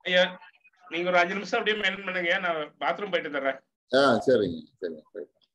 ஐயா நீங்க ஒரு அஞ்சு நிமிஷம் அப்படியே மெயின்டைன் பண்ணுங்க நான் பாத்ரூம் போயிட்டு தர்றேன் ஆ சரிங்க சரிங்க போயிட்டு வாங்க.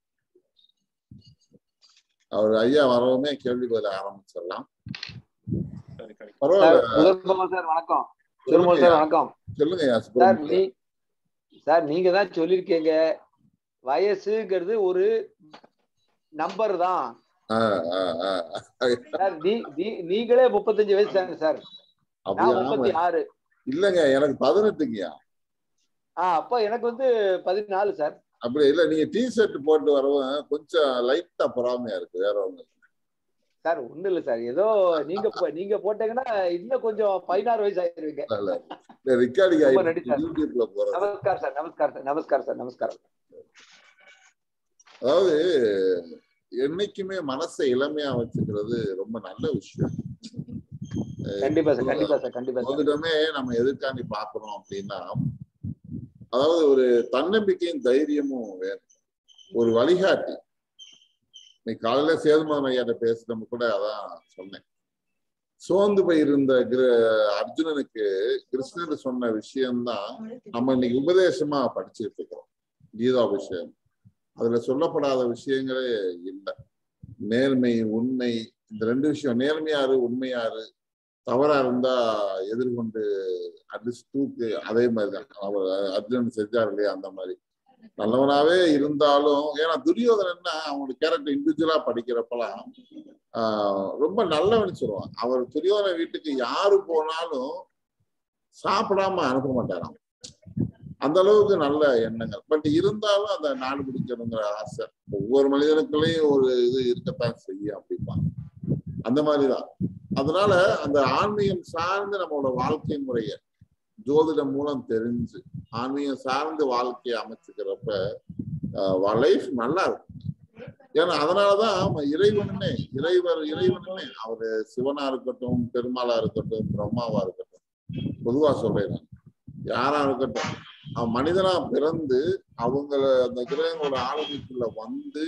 அவர் ஐயா வரவுமே கேள்வி பதில் ஆரம்பிச்சிடலாம் சரி சரி சார் பரவாயில்ல சுதர்மோகன் சார் வணக்கம் சுதர்மோகன் சார் வணக்கம் சொல்லுங்க ஐயா சார் சுப்பிரமணியம் நீ சார் நீங்க தான் சொல்லியிருக்கீங்க வயசுங்கிறது ஒரு நம்பர் தான் ஆ, ஆ, ஆ. சார் நீ நீ- நீங்களே முப்பத்தஞ்சு வயசு தாங்க சார் அப்படியா நான் முப்பத்தி ஆறு இல்லைங்க எனக்கு பதினெட்டுங்கய்யா ஆ அப்ப எனக்கு வந்து பதினாலு சார் அப்படி இல்ல நீங்க டி ஷர்ட் போட்டு வரவும் கொஞ்சம் லைட்டா பொறாமையா இருக்கு வேற ஒண்ணு சார் ஒண்ணும் இல்ல சார் ஏதோ நீங்க போ- நீங்க போட்டீங்கன்னா இன்னும் கொஞ்சம் பதினாறு வயசு ஆயிருவீங்க இல்ல ரெக்கார்டிங் ரொம்ப ஆயிடுச்சு நன்றி சார். யூடியூப்ல போறது நமஸ்கார் சார் நமஸ்கார் சார் நமஸ்கார் சார் நமஸ்காரம் அதாவது என்னைக்குமே மனசை இளமையா வச்சுக்கிறது ரொம்ப நல்ல விஷயம் கண்டிப்பா சார் கண்டிப்பா சார் கண்டிப்பா சார் முதலிடமே நம்ம எதுக்காண்டி பாக்குறோம் அப்படின்னா அதாவது ஒரு தன்னம்பிக்கையும் தைரியமும் வேணும் ஒரு வழிகாட்டி இன்னைக்கு காலையில சேதுமாதன் ஐயாட்ட பேசுறப்ப கூட அதான் சொன்னேன் சோர்ந்து போயிருந்த கிர- அர்ஜுனனுக்கு கிருஷ்ணர் சொன்ன விஷயம்தான் நம்ம இன்னைக்கு உபதேசமா படிச்சுட்டு இருக்கிறோம் கீதா விஷயம் அதுல சொல்லப்படாத விஷயங்களே இல்லை நேர்மை உண்மை இந்த ரெண்டு விஷயம் நேர்மையாரு உண்மையாரு தவறா இருந்தா எதிர்கொண்டு அடிச்சு தூக்கு அதே மாதிரிதான் அவர் அர்ஜுனன் செஞ்சார் இல்லையா அந்த மாதிரி நல்லவனாவே இருந்தாலும் ஏன்னா துரியோதனன்னா அவனோட கேரக்டர் இண்டிவிஜுவலா படிக்கிறப்பலாம் ஆஹ் ரொம்ப நல்லவன்னு சொல்லுவான் அவர் துரியோதன வீட்டுக்கு யாரு போனாலும் சாப்பிடாம அனுப்ப மாட்டாராம் அந்த அளவுக்கு நல்ல எண்ணங்கள் பட் இருந்தாலும் அந்த நாடு பிடிக்கணுங்கிற ஆசை ஒவ்வொரு மனிதனுக்குள்ளேயும் ஒரு இது இருக்கத்தான் செய்யும் அப்படிம்பாங்க அந்த மாதிரிதான் அதனால அந்த ஆன்மீகம் சார்ந்து நம்மளோட வாழ்க்கை முறைய ஜோதிடம் மூலம் தெரிஞ்சு ஆன்மீகம் சார்ந்து வாழ்க்கையை அமைச்சுக்கிறப்ப லைஃப் நல்லா இருக்கும் ஏன்னா அதனாலதான் அவன் இறைவனுமே இறைவர் இறைவனுமே அவரு சிவனா இருக்கட்டும் பெருமாளா இருக்கட்டும் பிரம்மாவா இருக்கட்டும் பொதுவா சொல்றேன் நான். யாரா இருக்கட்டும் அவன் மனிதனா பிறந்து அவங்கள அந்த கிரகங்களோட ஆளுமைக்குள்ள வந்து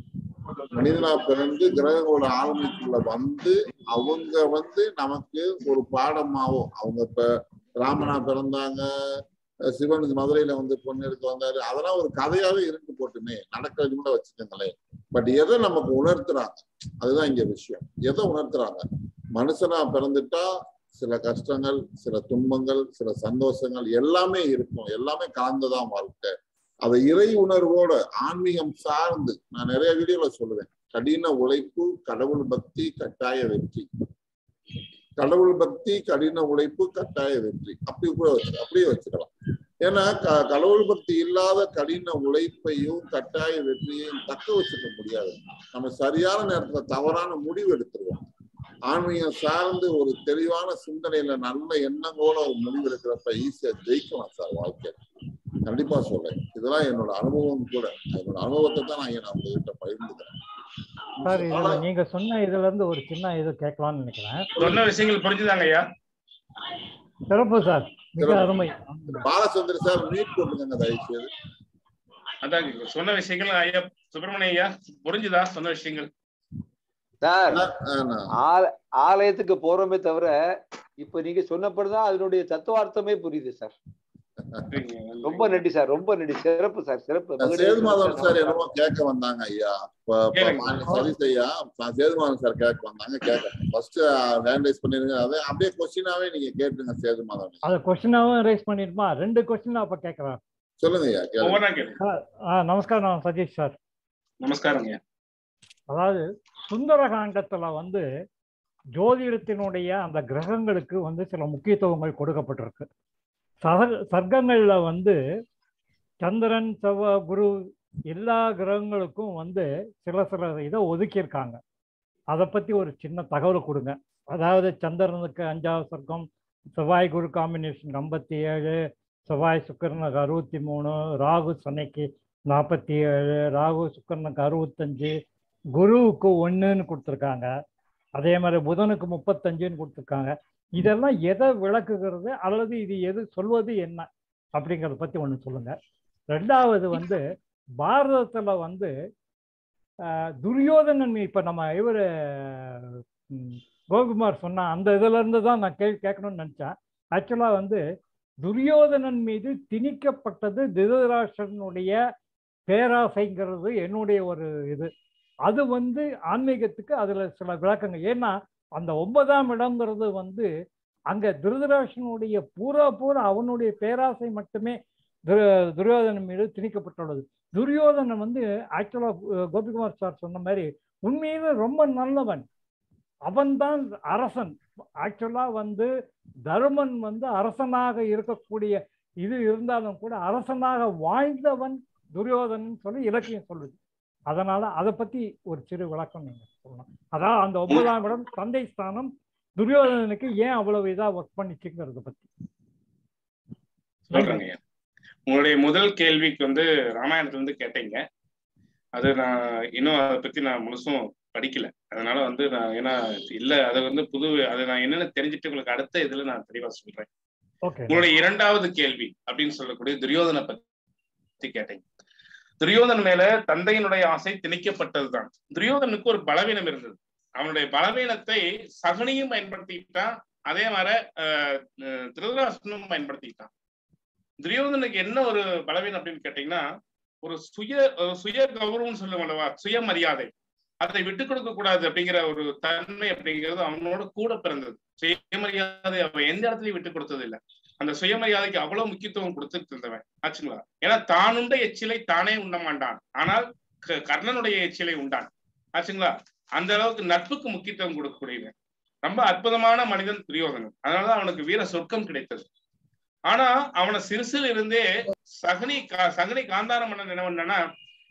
மனிதனா பிறந்து கிரகங்களோட ஆளுமைக்குள்ள வந்து அவங்க வந்து நமக்கு ஒரு பாடமாவோ அவங்க இப்ப ராமனா பிறந்தாங்க அஹ் சிவன் மதுரையில வந்து பொண்ணு எடுக்க வந்தாரு அதெல்லாம் ஒரு கதையாவே இருந்து போட்டுமே நடக்கிறது கூட வச்சுக்கோங்களேன் பட் எதை நமக்கு உணர்த்துறாங்க அதுதான் இங்க விஷயம் எதை உணர்த்துறாங்க மனுஷனா பிறந்துட்டா சில கஷ்டங்கள் சில துன்பங்கள் சில சந்தோஷங்கள் எல்லாமே இருக்கும் எல்லாமே கலந்துதான் வாழ்க்கை அதை இறை உணர்வோட ஆன்மீகம் சார்ந்து நான் நிறைய வீடியோல சொல்லுவேன் கடின உழைப்பு கடவுள் பக்தி கட்டாய வெற்றி கடவுள் பக்தி கடின உழைப்பு கட்டாய வெற்றி அப்படி கூட வச்சு அப்படியே வச்சுக்கலாம் ஏன்னா க- கடவுள் பக்தி இல்லாத கடின உழைப்பையும் கட்டாய வெற்றியையும் தக்க வச்சுக்க முடியாது நம்ம சரியான நேரத்துல தவறான முடிவு எடுத்துருவோம் ஆன்மீகம் சார்ந்து ஒரு தெளிவான சிந்தனையில நல்ல எண்ணங்களோட ஒரு முடிவு எடுக்கிறப்ப ஈஸியா ஜெயிக்கலாம் சார் வாழ்க்கை கண்டிப்பா சொல்றேன் இதெல்லாம் என்னோட அனுபவம் கூட என்னோட அனுபவத்தை தான் நான் இங்க உங்ககிட்ட பகிர்ந்துக்கிறேன் சார் இதுல நீங்க சொன்ன இதுல இருந்து ஒரு சின்ன இது கேட்கலாம்னு நினைக்கிறேன் சொன்ன விஷயங்கள் புரிஞ்சுதாங்க ஐயா சிறப்பு சார் மிக சிறப்பு. அருமை பாலச்சந்திர சார் மீட் போட்டுக்கங்க தயவு செய்து அதான் சொன்ன விஷயங்கள் ஐயா சுப்பிரமணிய ஐயா புரிஞ்சுதா சொன்ன விஷயங்கள் சார் ஆஹ் நான் ஆல- ஆலயத்துக்கு போறோமே தவிர இப்ப நீங்க சொன்னப்படிதான் அதனுடைய தத்துவார்த்தமே புரியுது சார் ரொம்ப நன்றி சார் ரொம்ப நன்றி சிறப்பு சார் சிறப்பு மகிழ்ச்சி சேதுமாதவன் சார் சார். என்னமோ கேட்க வந்தாங்க ஐயா இப்ப- இப்ப கேளுங்க. மாநில சதீஷ் ஐயா நான் சேதுமாதவன் சார் கேட்க வந்தாங்க கேட்க ஃபர்ஸ்ட் ஹேண்ட்ரைஸ் பண்ணிருங்க அதை அப்படியே கொஸ்டினாவே நீங்க கேட்டுங்க சேதுமாதவன் அது கொஸ்டினாவும் ரைஸ் பண்ணிருமா ரெண்டு கொஸ்டின் அப்ப கேட்கறேன் சொல்லுங்க ஐயா கேளுங்க ஒவ்வொன்றா கேளு ஆ, நமஸ்காரம் நான் சதீஷ் சார் நமஸ்காரம் ஐயா அதாவது சுந்தரகாண்டத்துல வந்து ஜோதிடத்தினுடைய அந்த கிரகங்களுக்கு வந்து சில முக்கியத்துவங்கள் கொடுக்கப்பட்டிருக்கு சக சர்க்கங்கள்ல வந்து சந்திரன் செவ்வாய் குரு எல்லா கிரகங்களுக்கும் வந்து சில சில இதை ஒதுக்கியிருக்காங்க அதை பத்தி ஒரு சின்ன தகவல் கொடுங்க அதாவது சந்திரனுக்கு அஞ்சாவது சர்க்கம் செவ்வாய் குரு காம்பினேஷன் ஐம்பத்தி ஏழு செவ்வாய் சுக்கிரனுக்கு அறுபத்தி மூணு ராகு சனிக்கு நாற்பத்தி ஏழு ராகு சுக்கிரனுக்கு அறுபத்தஞ்சு குருவுக்கு ஒன்றுன்னு கொடுத்துருக்காங்க அதே மாதிரி புதனுக்கு முப்பத்தஞ்சுன்னு கொடுத்துருக்காங்க இதெல்லாம் எதை விளக்குகிறது அல்லது இது எது சொல்வது என்ன அப்படிங்கிறத பற்றி ஒன்று சொல்லுங்க ரெண்டாவது வந்து பாரதத்தில் வந்து ஆஹ், துரியோதனன் இப்போ நம்ம இவர் கோகுமார் சொன்ன அந்த இதுல இருந்து தான் நான் கேள்வி கேட்கணும்னு நினச்சேன் ஆக்சுவலாக வந்து துரியோதனன் மீது திணிக்கப்பட்டது திருதராஷ்டிரனுடைய பேராசைங்கிறது என்னுடைய ஒரு இது அது வந்து ஆன்மீகத்துக்கு அதுல சில விளக்கங்கள் ஏன்னா அந்த ஒன்பதாம் இடம்ங்கிறது வந்து அங்க திருதராஷ்டனுடைய பூரா பூரா அவனுடைய பேராசை மட்டுமே துர- துரியோதனன் மீது திணிக்கப்பட்டுள்ளது துரியோதனன் வந்து ஆக்சுவலா கோபிகுமார் சார் சொன்ன மாதிரி உண்மையில ரொம்ப நல்லவன் அவன்தான் அரசன் ஆக்சுவலா வந்து தருமன் வந்து அரசனாக இருக்கக்கூடிய இது இருந்தாலும் கூட அரசனாக வாழ்ந்தவன் துரியோதனன் சொல்லி இலக்கியம் சொல்லுது அதனால அதை பத்தி ஒரு சிறு விளக்கம் நீங்க சொல்லலாம் அதாவது அந்த ஒன்பதாம் இடம் தந்தை ஸ்தானம் துரியோதனனுக்கு ஏன் அவ்வளவு இதா ஒர்க் பண்ணிச்சுங்கிறத பத்தி சொல்றேங்க ஐயா. உங்களுடைய முதல் கேள்விக்கு வந்து ராமாயணத்துல இருந்து கேட்டீங்க அது நான் இன்னும் அதை பத்தி நான் முழுசும் படிக்கல அதனால வந்து நான் ஏன்னா இல்ல அதை வந்து புது அதை நான் என்னன்னு தெரிஞ்சுட்டு உங்களுக்கு அடுத்த இதுல நான் தெளிவா சொல்றேன் ஓகே உங்களுடைய இரண்டாவது கேள்வி அப்படின்னு சொல்லக்கூடிய துரியோதனை பத்தி கேட்டீங்க துரியோதன் மேல தந்தையினுடைய ஆசை திணிக்கப்பட்டதுதான் துரியோதனுக்கு ஒரு பலவீனம் இருந்தது அவனுடைய பலவீனத்தை சகுனியும் பயன்படுத்திக்கிட்டான் அதே மாதிரி அஹ், அஹ், திருதராஷ்டிரனும் பயன்படுத்திக்கிட்டான் துரியோதனுக்கு என்ன ஒரு பலவீனம் அப்படின்னு கேட்டீங்கன்னா ஒரு சுய ஒரு சுய கௌரவம் சொல்லுவோம் அல்லவா சுயமரியாதை அதை விட்டு கொடுக்க கூடாது அப்படிங்கிற ஒரு தன்மை அப்படிங்கிறது அவனோட கூட பிறந்தது சுயமரியாதை அவன் எந்த இடத்துலயும் விட்டு கொடுத்தது இல்ல அந்த சுயமரியாதைக்கு அவ்வளவு முக்கியத்துவம் கொடுத்துட்டு இருந்தவன் ஆச்சுங்களா ஏன்னா தானுண்ட எச்சிலை தானே உண்ண மாட்டான் ஆனால் க- கர்ணனுடைய எச்சிலை உண்டான் ஆச்சுங்களா அந்த அளவுக்கு நட்புக்கு முக்கியத்துவம் கொடுக்கக்கூடியவன் ரொம்ப அற்புதமான மனிதன் துரியோதனன் அதனாலதான் அவனுக்கு வீர சொர்க்கம் கிடைத்தது ஆனா அவனை சிறுசில் இருந்தே சகுனி கா- சகுனி காந்தார மன்னன் என்ன பண்ணனா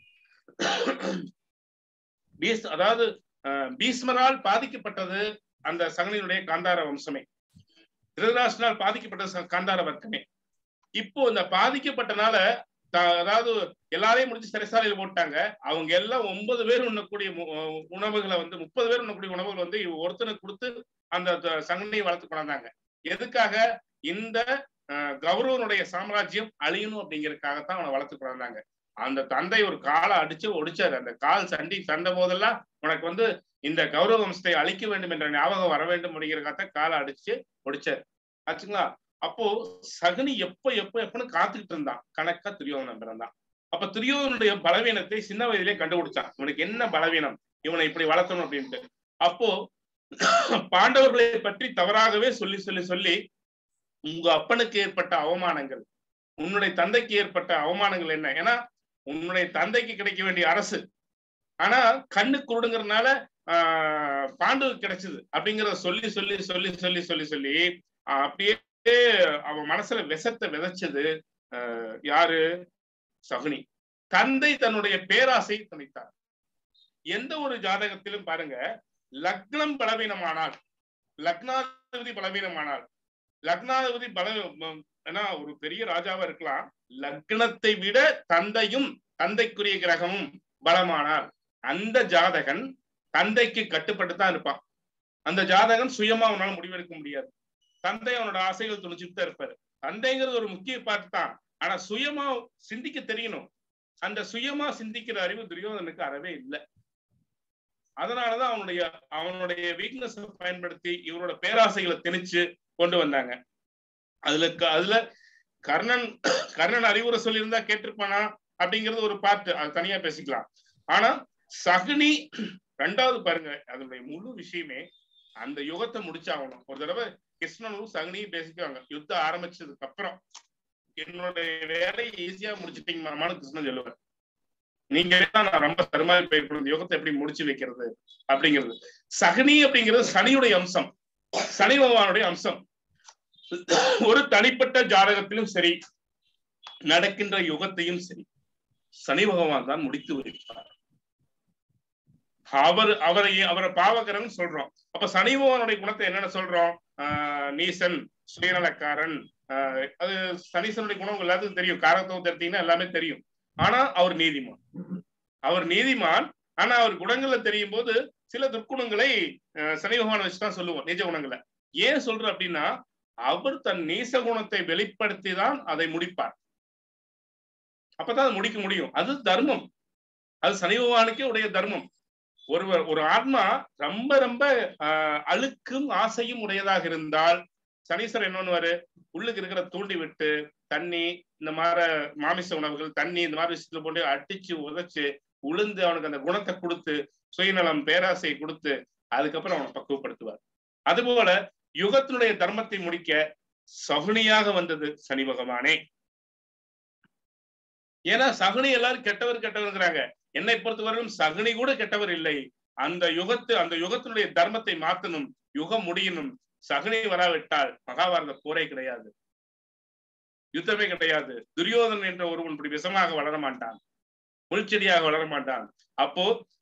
பீஸ் அதாவது அஹ், பீஸ்மரால் பாதிக்கப்பட்டது அந்த சகுனியினுடைய காந்தார வம்சமே திருதராஷ்டனால் பாதிக்கப்பட்ட ச- காந்தார வர்க்கமே இப்போ இந்த பாதிக்கப்பட்டனால த- அதாவது எல்லாரையும் முடிச்சு சிறைசாலையில் போட்டாங்க அவங்க எல்லாம் ஒன்பது பேர் உண்ணக்கூடிய மு- அஹ் உணவுகளை வந்து முப்பது பேர் உண்ணக்கூடிய உணவுகள் வந்து இவ ஒருத்தனுக்கு கொடுத்து அந்த த- சங்கனியை வளர்த்து கொண்டாந்தாங்க எதுக்காக இந்த அஹ், கௌரவனுடைய சாம்ராஜ்யம் அழியணும் அப்படிங்கறதுக்காகத்தான் அவனை வளர்த்து கொண்டாந்தாங்க அந்த தந்தை ஒரு காலை அடிச்சு ஒடிச்சாரு அந்த கால் சண்டி சண்டை போதெல்லாம் உனக்கு வந்து இந்த கௌரவ வம்சத்தை அழிக்க வேண்டும் என்ற ஞாபகம் வர வேண்டும் அப்படிங்கறதுக்காக காலை அடிச்சு ஒடிச்சாரு ஆச்சுங்களா அப்போ சகுனி எப்ப எப்ப எப்பன்னு காத்துக்கிட்டு இருந்தான் கணக்கா துரியோதனன் பிறந்தான் அப்ப துரியோதனுடைய பலவீனத்தை சின்ன வயதிலே கண்டுபிடிச்சான் இவனுக்கு என்ன பலவீனம் இவனை இப்படி வளர்த்தணும் அப்படின்ட்டு அப்போ பாண்டவர்களை பற்றி தவறாகவே சொல்லி சொல்லி சொல்லி உங்க அப்பனுக்கு ஏற்பட்ட அவமானங்கள் உன்னுடைய தந்தைக்கு ஏற்பட்ட அவமானங்கள் என்ன ஏன்னா உன்னுடைய தந்தைக்கு கிடைக்க வேண்டிய அரசு ஆனா கண்ணு குருடுங்கிறதுனால ஆஹ் பாண்டுவுக்கு கிடைச்சது அப்படிங்கிறத சொல்லி சொல்லி சொல்லி சொல்லி சொல்லி சொல்லி ஆஹ் அப்படியே அவன் மனசுல விஷத்தை விதைச்சது ஆஹ் யாரு சகுனி தந்தை தன்னுடைய பேராசை துணித்தார் எந்த ஒரு ஜாதகத்திலும் பாருங்க லக்னம் பலவீனமானால் லக்னாதிபதி பலவீனமானால் லக்னாதிபதி பல ம- ஏன்னா ஒரு பெரிய ராஜாவா இருக்கலாம் லக்னத்தை விட தந்தையும் தந்தைக்குரிய கிரகமும் பலமானால் அந்த ஜாதகன் தந்தைக்கு கட்டுப்பட்டு தான் இருப்பான் அந்த ஜாதகன் சுயமா அவனால முடிவெடுக்க முடியாது தந்தை அவனோட ஆசைகள் துணிச்சுட்டு தான் இருப்பாரு தந்தைங்கிறது ஒரு முக்கிய பாட்டு தான் ஆனா சுயமா சிந்திக்க தெரியணும் அந்த சுயமா சிந்திக்கிற அறிவு துரியோதனுக்கு அறவே இல்லை அதனாலதான் அவனுடைய அவனுடைய வீக்னஸ் பயன்படுத்தி இவரோட பேராசைகளை திணிச்சு கொண்டு வந்தாங்க அதுல க- அதுல கர்ணன் கர்ணன் அறிவுரை சொல்லியிருந்தா கேட்டிருப்பானா அப்படிங்கிறது ஒரு பார்ட் அது தனியா பேசிக்கலாம் ஆனா சகுனி ரெண்டாவது பாருங்க அதனுடைய முழு விஷயமே அந்த யுகத்தை முடிச்சாகணும் ஒரு தடவை கிருஷ்ணனும் சகுனியும் பேசிக்குவாங்க யுத்தம் ஆரம்பிச்சதுக்கு அப்புறம் என்னுடைய வேலையை ஈஸியா முடிச்சிட்டீங்க மாமான்னு கிருஷ்ணன் சொல்லுவார் நீங்க தான் நான் ரொம்ப தருமாறி போயிருக்கணும் இந்த யுகத்தை எப்படி முடிச்சு வைக்கிறது அப்படிங்கிறது சகுனி அப்படிங்கிறது சனியுடைய அம்சம் சனி பகவானுடைய அம்சம் ஒரு தனிப்பட்ட ஜாதகத்திலும் சரி நடக்கின்ற யுகத்தையும் சரி சனி பகவான் தான் முடித்து வைப்பார் அவர் அவரை அவரை பாவகரன் சொல்றோம் அப்ப சனி பகவானுடைய குணத்தை என்னென்ன சொல்றோம் ஆஹ் நீசன் சுயநலக்காரன் ஆஹ் அது சனீசனுடைய குணம் எல்லாத்துக்கும் தெரியும் காரத்துவம் எடுத்தீங்கன்னா எல்லாமே தெரியும் ஆனா அவர் நீதிமான் அவர் நீதிமான் ஆனா அவர் குணங்கள்ல தெரியும் போது சில துர்க்குணங்களை ஆஹ் சனி பகவான் வச்சுதான் சொல்லுவோம் நிஜ குணங்களை ஏன் சொல்ற அப்படின்னா அவர் தன் நீச குணத்தை வெளிப்படுத்தி தான் அதை முடிப்பார் அப்பதான் அதை முடிக்க முடியும் அது தர்மம் அது சனி பகவானுக்கே உடைய தர்மம் ஒருவர் ஒரு ஆத்மா ரொம்ப ரொம்ப ஆஹ், அழுக்கும் ஆசையும் உடையதாக இருந்தால் சனீஸ்வரர் என்ன பண்ணுவாரு உள்ளுக்கு இருக்கிற தூண்டி விட்டு தண்ணி இந்த மாதிரி மாமிச உணவுகள் தண்ணி இந்த மாதிரி விஷயத்துல போட்டு அடிச்சு உதைச்சு உளுந்து அவனுக்கு அந்த குணத்தை கொடுத்து சுயநலம் பேராசையை கொடுத்து அதுக்கப்புறம் அவனை பக்குவப்படுத்துவார் அதுபோல யுகத்தினுடைய தர்மத்தை முடிக்க சகுனியாக வந்தது சனி பகவானே ஏன்னா சகுனி எல்லாரும் கெட்டவர் கெட்டவர்ங்கிறாங்க என்னை பொறுத்தவரையிலும் சகுனி கூட கெட்டவர் இல்லை அந்த யுகத்து அந்த யுகத்தினுடைய தர்மத்தை மாத்தணும் யுகம் முடியணும் சகுனி வராவிட்டால் மகாபாரத போரே கிடையாது யுத்தமே கிடையாது துரியோதனன் என்ற ஒருவன் இப்படி விஷமாக வளர மாட்டான் முள்செடியாக வளர மாட்டான் அப்போ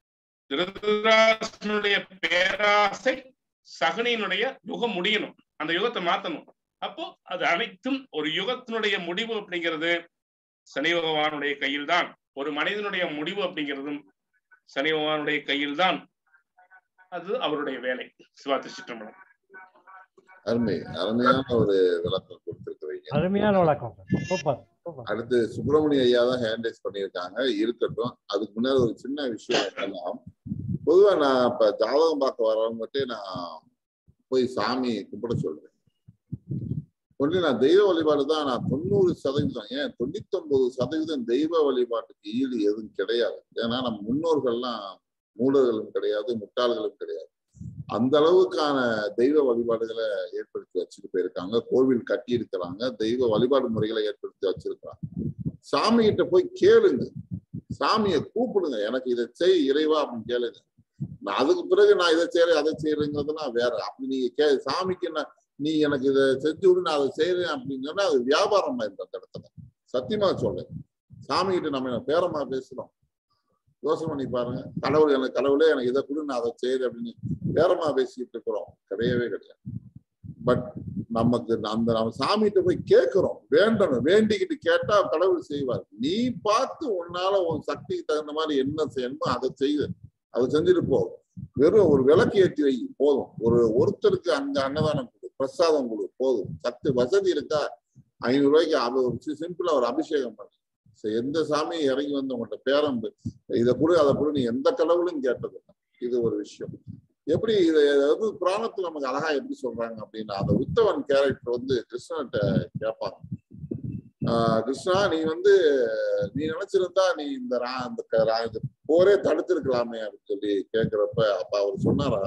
திருதராசனுடைய பேராசை சகுனியினுடைய யுகம் முடியணும் அந்த யுகத்தை மாத்தணும் அப்போ அது அனைத்தும் ஒரு யுகத்தினுடைய முடிவு அப்படிங்கிறது சனி பகவானுடைய கையில் தான் ஒரு மனிதனுடைய முடிவு அப்படிங்கிறதும் சனி பகவானுடைய கையில் தான் அது அவருடைய வேலை சிவாத்தி சிற்றம்பலம் அருமை அருமையான ஒரு விளக்கம் கொடுத்திருக்கிறீங்க அருமையான விளக்கம் சூப்பர் சூப்பர் அடுத்து சுப்பிரமணிய ஐயா தான் ஹேண்டைஸ் பண்ணியிருக்காங்க இருக்கட்டும் அதுக்கு முன்னாடி ஒரு சின்ன விஷயம் என்னன்னா பொதுவா நான் இப்ப ஜாதகம் பார்க்க வரவங்ககிட்ட நான் போய் சாமி கும்பிட சொல்றேன் ஒண்ணு நான் தெய்வ வழிபாடு தான் நான் தொண்ணூறு சதவீதம் ஏன் தொண்ணூத்தி ஒன்பது சதவீதம் தெய்வ வழிபாட்டுக்கு ஈடு எதுவும் கிடையாது ஏன்னா நம்ம முன்னோர்கள்லாம் மூடர்களும் கிடையாது முட்டாள்களும் கிடையாது அந்த அளவுக்கான தெய்வ வழிபாடுகளை ஏற்படுத்தி வச்சுட்டு போயிருக்காங்க கோவில் கட்டி இருக்கிறாங்க தெய்வ வழிபாடு முறைகளை ஏற்படுத்தி வச்சிருக்காங்க சாமி கிட்ட போய் கேளுங்க சாமியை கூப்பிடுங்க எனக்கு இதை செய் இறைவா அப்படின்னு கேளுங்க நான் அதுக்கு பிறகு நான் இதை செய்யறேன் அதை செய்யறேங்கிறதுலாம் வேற அப்படி நீங்க கே சாமிக்கு நான் நீ எனக்கு இதை செஞ்சு விடு நான் அதை செய்யறேன் அப்படின்னு சொன்னா அது வியாபாரம் ஆயிரும் அந்த இடத்துல சத்தியமா சொல்றேன் சாமி கிட்ட நம்ம பேரமா பேசுறோம் யோசனை பண்ணி பாருங்க கடவுள் எனக்கு கடவுளே எனக்கு இதை கொடு நான் அதை செய்யறேன் அப்படின்னு பேரமா பேசிட்டு இருக்கிறோம் கிடையவே கிடையாது பட் நமக்கு அந்த நம்ம சாமிகிட்ட போய் கேட்கிறோம் வேண்டணும் வேண்டிக்கிட்டு கேட்டா கடவுள் செய்வார் நீ பார்த்து உன்னால உன் சக்திக்கு தகுந்த மாதிரி என்ன செய்யணுமோ அதை செய்து அதை செஞ்சுட்டு போ வெறும் ஒரு விளக்கு ஏற்றி வை போதும் ஒரு ஒருத்தருக்கு அங்க அன்னதானம் கொடு பிரசாதம் கொடு போதும் சக்தி வசதி இருக்கா ஐநூறு ரூபாய்க்கு அது ஒரு சிம்பிளா ஒரு அபிஷேகம் பண்ணு சரி, எந்த சாமியும் இறங்கி வந்து உங்கள்கிட்ட பேரம் இதை கொடு அதை கொடு நீ எந்த கடவுளும் கேட்டது இது ஒரு விஷயம் எப்படி இதை அதாவது புராணத்துல நமக்கு அழகா எப்படி சொல்றாங்க அப்படின்னா அந்த உத்தவன் கேரக்டர் வந்து கிருஷ்ணன்ட்ட கேட்பாங்க ஆஹ் கிருஷ்ணா நீ வந்து நீ நினைச்சிருந்தா நீ இந்த ரா இந்த க- ரா- இந்த போரே தடுத்திருக்கலாமே அப்படின்னு சொல்லி கேக்குறப்ப அப்ப அவர் சொன்னாரா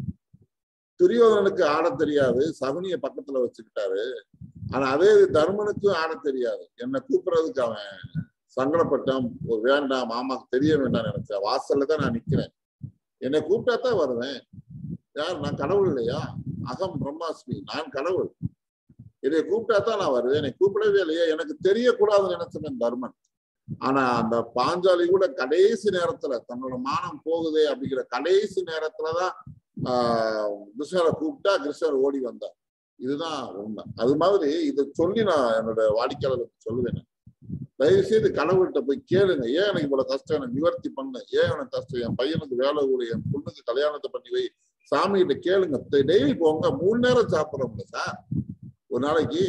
துரியோதனனுக்கு ஆட தெரியாது சகுனிய பக்கத்துல வச்சுக்கிட்டாரு ஆனா அதே இது தர்மனுக்கும் ஆட தெரியாது என்னை கூப்பிடுறதுக்கு அவன் சங்கடப்பட்டான் ஒரு வேண்டாம் மாமாக்கு தெரிய வேண்டாம் நினைச்சேன் வாசல்ல தான் நான் நிக்கிறேன் என்னை கூப்பிட்டா தான் வருவேன் யார் நான் கடவுள் இல்லையா அகம் பிரம்மாஸ்மி நான் கடவுள் என்னை கூப்பிட்டா தான் நான் வருவேன் என்னை கூப்பிடவே இல்லையா எனக்கு தெரியக்கூடாதுன்னு நினைச்சவன் தர்மன் ஆனா அந்த பாஞ்சாலி கூட கடைசி நேரத்துல தன்னோட மானம் போகுதே அப்படிங்கிற கடைசி நேரத்துலதான் ஆஹ் கிருஷ்ணரை கூப்பிட்டா கிருஷ்ணர் ஓடி வந்தார் இதுதான் உண்மை அது மாதிரி இதை சொல்லி நான் என்னோட வாடிக்கையாளருக்கு சொல்லுவேன் தயவு செய்து கடவுள்கிட்ட போய் கேளுங்க ஏன் எனக்கு இவ்வளவு கஷ்டம் எனக்கு நிவர்த்தி பண்ணு ஏன் எனக்கு கஷ்டம் என் பையனுக்கு வேலை கொடு என் பொண்ணுக்கு கல்யாணத்தை பண்ணி வை சாமி கிட்ட கேளுங்க டெய்லி போங்க மூணு நேரம் சாப்பிடுறோம்ல சார் ஒரு நாளைக்கு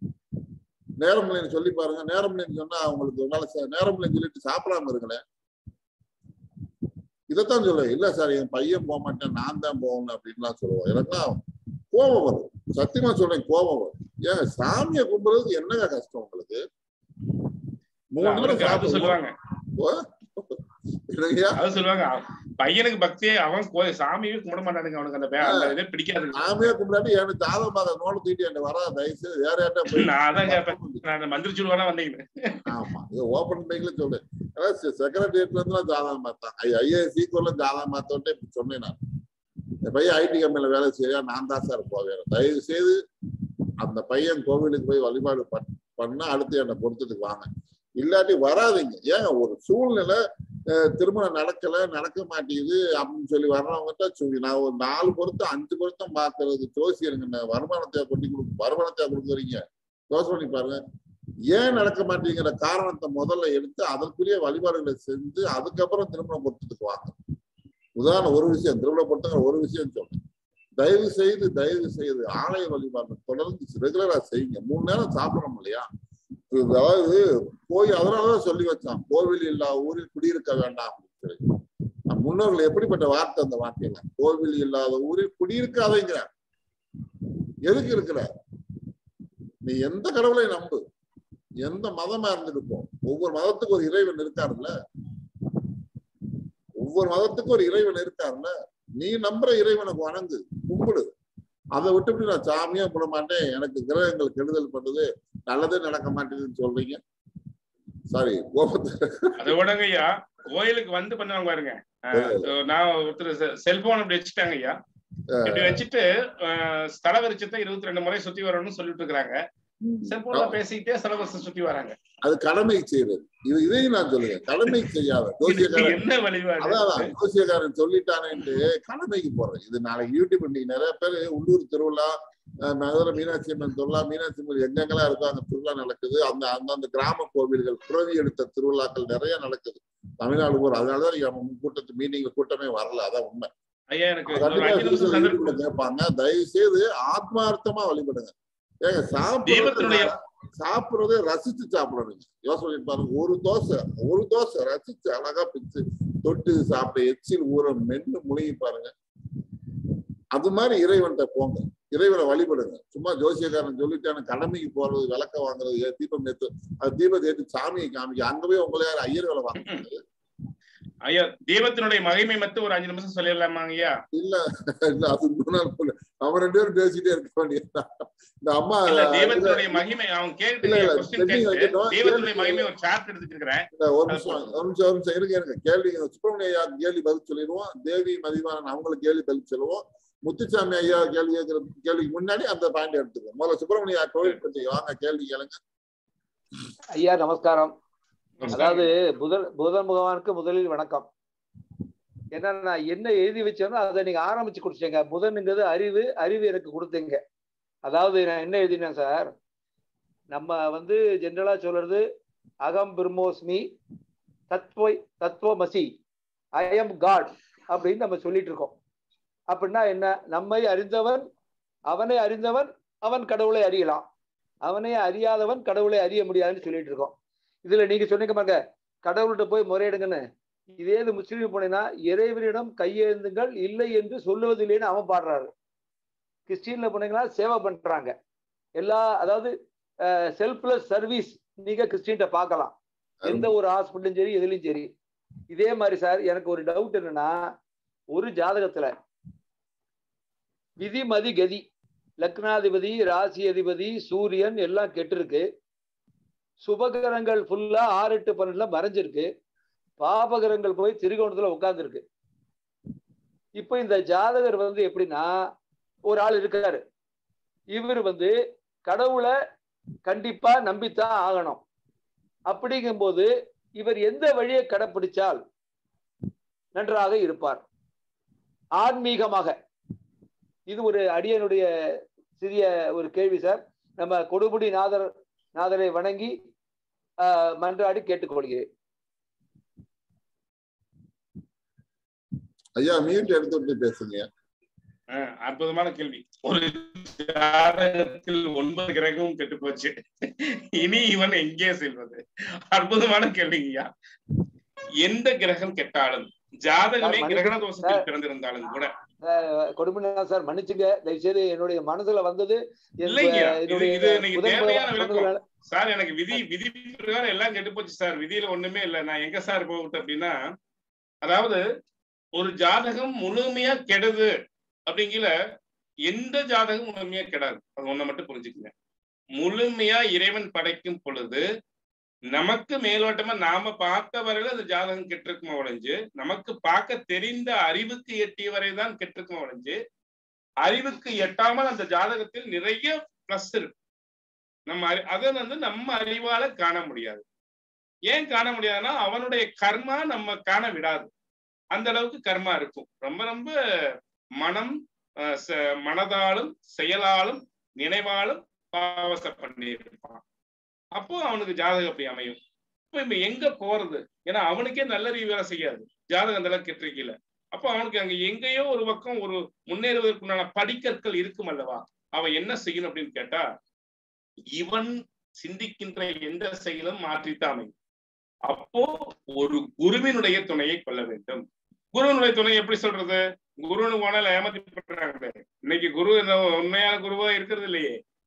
நேரம் இல்லைன்னு சொல்லி பாருங்க நேரம் இல்லைன்னு சொன்னா அவங்களுக்கு ஒரு நாள் சா- நேரம் இல்லைன்னு சொல்லிட்டு சாப்பிடாம இருங்களேன் இதைத்தான் சொல்லுவேன் இல்ல சார் என் பையன் போக மாட்டேன் நான் தான் போகணும் அப்படின்லாம் சொல்லுவோம் எனக்குலாம் கோபம் வரும் சத்தியமா சொல்றேன் கோபம் வரும் ஏன் சாமியை கும்பிடுறதுக்கு என்னங்க கஷ்டம் உங்களுக்கு மூணு நேரம் அவனுக்கு அது சாப்பிடுவோம். சொல்லுவாங்க என்னங்கய்யா? அது சொல்லுவாங்க அவ- பையனுக்கு பக்தியே அவன் கோயில் சாமியே கும்பிட மாட்டானுங்க அவனுக்கு அந்த பே- அந்த இதே பிடிக்காது சாமியே கும்பிடாட்டி எனக்கு ஜாதகம் பார்க்க நோடு தூக்கிட்டு என்கிட்ட வரா தயவு செய்து வேற யார்ட்ட போய் நான் அதான் கேட்பேன் நான் மந்திரி சொல்லுவானா வந்தீங்க ஆமா இது ஓபன் மைக்ல சொல்லு செக்ரட்டரியேட்ல இருந்து ஜாதகம் பார்த்தேன் ஐஏஎஸ் ஈக்குவல்ல ஜாதகம் பார்த்தோட்டே இப்படி சொன்னேன் நான் இந்த பையன் ஐடி கம்பெனில வேலை செய்யா நான் தான் சார் போவேன் தயவு செய்து அந்த பையன் கோவிலுக்கு போய் வழிபாடு பண்- பண்ணா அடுத்து என்னை பொறுத்துட்டு வாங்க இல்லாட்டி வராதீங்க ஏன் ஒரு சூழ்நிலை அஹ், திருமணம் நடக்கல நடக்க மாட்டேங்குது அப்படின்னு சொல்லி வர்றவங்ககிட்ட சொல்லி நான் ஒரு நாலு பொருத்தம் அஞ்சு பொருத்தம் பார்க்கறது ஜோசியருங்க வருமானத்தை கொண்டு கொடுக்கு வருமானத்தை கொடுக்குறீங்க யோசனை பண்ணி பாருங்க ஏன் நடக்க மாட்டேங்கிற காரணத்தை முதல்ல எடுத்து அதற்குரிய வழிபாடுகளை செஞ்சு அதுக்கப்புறம் திருமணம் பொருத்தத்துக்கு வாங்க உதாரணம் ஒரு விஷயம் திருமண பொருத்தங்கிற ஒரு விஷயம் சொல்றேன் தயவு செய்து தயவு செய்து ஆலய வழிபாடு தொடர்ந்து ரெகுலரா செய்யுங்க மூணு நேரம் சாப்பிடணும் இல்லையா அதாவது போய் அதனாலதான் சொல்லி வச்சான் கோவில் இல்லா ஊரில் குடியிருக்க வேண்டாம் அப்படின்னு சொல்லி நம் முன்னோர்கள் எப்படிப்பட்ட வார்த்தை அந்த வார்த்தையில கோவில் இல்லாத ஊரில் குடியிருக்காதீங்க எதுக்கு இருக்கிற நீ எந்த கடவுளை நம்பு எந்த மதமா இருந்திருப்போம் ஒவ்வொரு மதத்துக்கும் ஒரு இறைவன் இருக்காருல்ல ஒவ்வொரு மதத்துக்கும் ஒரு இறைவன் இருக்காருல்ல நீ நம்புற இறைவனுக்கு வணங்கு கும்பிடு அதை விட்டுவிட்டு நான் சாமியா போட மாட்டேன் எனக்கு கிரகங்கள் கெடுதல் பண்ணுது நல்லதே நடக்க மாட்டேங்குதுன்னு சொல்றீங்க சாரி கோபத்தை அதை விடங்க ஐயா கோயிலுக்கு வந்து பண்ணுவாங்க பாருங்க அஹ் நான் ஒருத்தர் செல்போன் அப்படி வச்சுட்டாங்க ஐயா இப்படி வச்சுட்டு அஹ், ஸ்தல விருட்சத்தை இருபத்தி ரெண்டு முறை சுத்தி வரணும்னு சொல்லிட்டு இருக்காங்க செல்போன்ல பேசிக்கிட்டே ஸ்தல விருட்சம் சுத்தி வராங்க அது கடமை செய்யறது இது இதையும் நான் சொல்லுவேன் கடமை செய்யாத இதுக்கு ஜோசியக்காரன் என்ன வழிபாடு அதான் ஜோசியக்காரன் சொல்லிட்டானேன்ட்டு கடமைக்கு போறேன் இது நாளைக்கு யூடியூப் இன்னைக்கு நிறைய பேர் உள்ளூர் திருவிழா அஹ், மதுரை மீனாட்சி அம்மன் திருவிழா மீனாட்சி அம்மன் எங்கெங்கெல்லாம் இருக்கோ அங்க திருவிழா நடக்குது அந்த அந்தந்த கிராம கோவில்கள் புறவி எடுத்த திருவிழாக்கள் நிறைய நடக்குது தமிழ்நாடு பூரா அதனாலதான் நீங்க நம்ம கூட்டத்து மீட்டிங்ல கூட்டமே வரல அதான் உண்மை ஐயா எனக்கு ஒரு கண்டிப்பா அஞ்சு நிமிஷம் யூடியூப்ல சந்தர்ப்பம் கேட்பாங்க தயவு செய்து ஆத்மார்த்தமா வழிபடுங்க ஏங்க சாப்பிடுறது தீபத்தினுடைய சாப்பிடுறதே ரசிச்சு சாப்பிடணுங்க யோசனை பண்ணி பாருங்க ஒரு தோசை ஒரு தோசை ரசிச்சு அழகா பிச்சு தொட்டு சாப்பிட எச்சில் ஊற மென்னு முழுகி பாருங்க அது மாதிரி இறைவன்கிட்ட போங்க இறைவனை வழிபடுங்க சும்மா ஜோசியக்காரன் சொல்லிட்டான கடமைக்கு போறது விளக்க வாங்குறது ஏ- தீபம் ஏத்து அது தீபத்தை ஏற்றி சாமியை காமிக்க அங்க போய் உங்களை யார் ஐயர் வேலை வாங்க ஐயா தீபத்தினுடைய மகிமை மட்டும் ஒரு அஞ்சு நிமிஷம் சொல்லிடலாமா ஐயா இல்ல இல்ல அது இன்னொரு நாள் போல. அவன் ரெண்டு பேரும் பேசிட்டே இருக்க வேண்டியதுதான் இந்த அம்மா இல்ல தீபத்தினுடைய மகிமை அவன் கேட்டு இல்ல, இல்ல, கொஸ்டின் pending கேட்டு வைக்கட்டும். தீபத்தினுடைய கேள்வி மகிமை ஒரு சாப்டர் எடுத்துட்டு இருக்கிறேன் இல்ல, ஒரு நிமிஷம் ஒரு நிமிஷம் ஒரு நிமிஷம் இருங்க இருங்க கேள்வி சுப்பிரமணிய ஐயா கேள்வி பதில் சொல்லிடுவோம் தேவி மதிவானன் அவங்களுக்கு கேள்வி பதில் சொல்லுவோம் முத்துசாமி ஐயா கேள்வி கேட்கிற கேள்விக்கு முன்னாடி அந்த பாயிண்ட் எடுத்துக்கோம் முதல்ல சுப்பிரமணிய ஐயா கோவில் பற்றி வாங்க கேள்வி கேளுங்க ஐயா நமஸ்காரம் அதாவது புதன் புதன் பகவானுக்கு முதலில் வணக்கம் ஏன்னா நான் என்ன எழுதி வச்சேனோ அதை நீங்க ஆரம்பிச்சு கொடுத்தீங்க புதனுங்கிறது அறிவு அறிவு எனக்கு கொடுத்தீங்க அதாவது நான் என்ன எழுதினேன் சார் நம்ம வந்து ஜென்ரலா சொல்றது அகம் பிரம்மோஸ்மி தத்வ தத்துவமசி ஐ எம் காட் அப்படின்னு நம்ம சொல்லிட்டு இருக்கோம் அப்படின்னா என்ன நம்மை அறிந்தவன் அவனை அறிந்தவன் அவன் கடவுளை அறியலாம் அவனை அறியாதவன் கடவுளை அறிய முடியாதுன்னு சொல்லிட்டு இருக்கோம் இதுல நீங்க சொன்னீங்க பாருங்க கடவுள்கிட்ட போய் முறையிடுங்கன்னு இதே இது முஸ்லீம் போனீங்கன்னா இறைவனிடம் கையெழுந்துங்கள் இல்லை என்று சொல்லுவதில்லைன்னு அவன் பாடுறாரு கிறிஸ்டின்ல போனீங்கன்னா சேவை பண்றாங்க எல்லா அதாவது செல்ஃப்லெஸ் சர்வீஸ் நீங்க கிறிஸ்டின்ட்ட பார்க்கலாம் எந்த ஒரு ஹாஸ்பிட்டலும் சரி எதுலயும் சரி இதே மாதிரி சார் எனக்கு ஒரு டவுட் என்னன்னா ஒரு ஜாதகத்துல விதி மதி கதி லக்னாதிபதி ராசி அதிபதி சூரியன் எல்லாம் கெட்டிருக்கு சுபகிரகங்கள் ஃபுல்லா ஆறு எட்டு பன்னெண்டுல மறைஞ்சிருக்கு பாபகிரகங்கள் போய் திரிகோணத்துல உட்கார்ந்துருக்கு இப்ப இந்த ஜாதகர் வந்து எப்படின்னா ஒரு ஆள் இருக்காரு இவர் வந்து கடவுளை கண்டிப்பா நம்பித்தான் ஆகணும் அப்படிங்கும்போது இவர் எந்த வழியை கடைப்பிடிச்சால் நன்றாக இருப்பார் ஆன்மீகமாக இது ஒரு அடியனுடைய சிறிய ஒரு கேள்வி சார் நம்ம கொடுமுடி நாதர் நாதரை வணங்கி ஆஹ், மன்றாடி கேட்டுக்கொள்கிறேன் ஐயா மியூட் எடுத்து விட்டு பேசுங்க அஹ், அற்புதமான கேள்வி ஒரு ஜாதகத்தில் ஒன்பது கிரகமும் கெட்டு போச்சு இனி இவன் எங்கே செல்வது அற்புதமான கேள்விங்கய்யா எந்த கிரகம் கெட்டாலும் ஜாதகமே சார், கிரகண மன்னிச்சு- தோஷத்தில் பிறந்திருந்தாலும் கூட கொடுமுடினா சார் மன்னிச்சுங்க தயவுசெய்து என்னுடைய மனசுல வந்தது என் இல்லைங்க இது என்னுடைய இது இன்னைக்கு புதன் தேவையான பகவான் விளக்கம் சொன்னதுனால- சார் எனக்கு விதி விதி பிரகாரம் எல்லாம் கெட்டு போச்சு சார் விதியில ஒண்ணுமே இல்லை நான் எங்க சார் போகட்டும் அப்படின்னா அதாவது ஒரு ஜாதகம் முழுமையா கெடுது அப்படிங்கிற எந்த ஜாதகம் முழுமையா கெடாது அது ஒண்ணை மட்டும் புரிஞ்சுக்கங்க முழுமையா இறைவன் படைக்கும் பொழுது நமக்கு மேலோட்டமா நாம பார்த்த வரையில அந்த ஜாதகம் கெட்டிருக்குமா ஒழிஞ்சு நமக்கு பார்க்க தெரிந்த அறிவுக்கு எட்டிய வரை தான் கெட்டிருக்குமா ஒழிஞ்சு அறிவுக்கு எட்டாமல் அந்த ஜாதகத்தில் நிறைய பிளஸ் இருக்கு நம்ம அறி- அதை வந்து நம்ம அறிவால காண முடியாது ஏன் காண முடியாதுன்னா அவனுடைய கர்மா நம்ம காண விடாது அந்த அளவுக்கு கர்மா இருக்கும் ரொம்ப ரொம்ப மனம் அஹ், ச- மனதாலும் செயலாலும் நினைவாலும் பாவச பண்ணியிருப்பான் அப்போ அவனுக்கு ஜாதகம் அப்படி அமையும் இப்போ இப்ப எங்க போறது ஏன்னா அவனுக்கே நல்லறிவு வேலை செய்யாது ஜாதகம் அந்த அளவுக்கு கெட்டிருக்கல அப்போ அவனுக்கு அங்க எங்கேயோ ஒரு பக்கம் ஒரு முன்னேறுவதற்குண்டான படிக்கற்கள் இருக்கும் அல்லவா அவன் என்ன செய்யணும் அப்படின்னு கேட்டா இவன் சிந்திக்கின்ற எந்த செயலும் மாற்றித்தான் அமையும் அப்போ ஒரு குருவினுடைய துணையை கொள்ள வேண்டும் குருவினுடைய துணை எப்படி சொல்றது குருன்னு போனால ஏமாத்தி பண்றாங்களே இன்னைக்கு குரு என்ன உண்மையான குருவா இருக்கிறது இல்லையே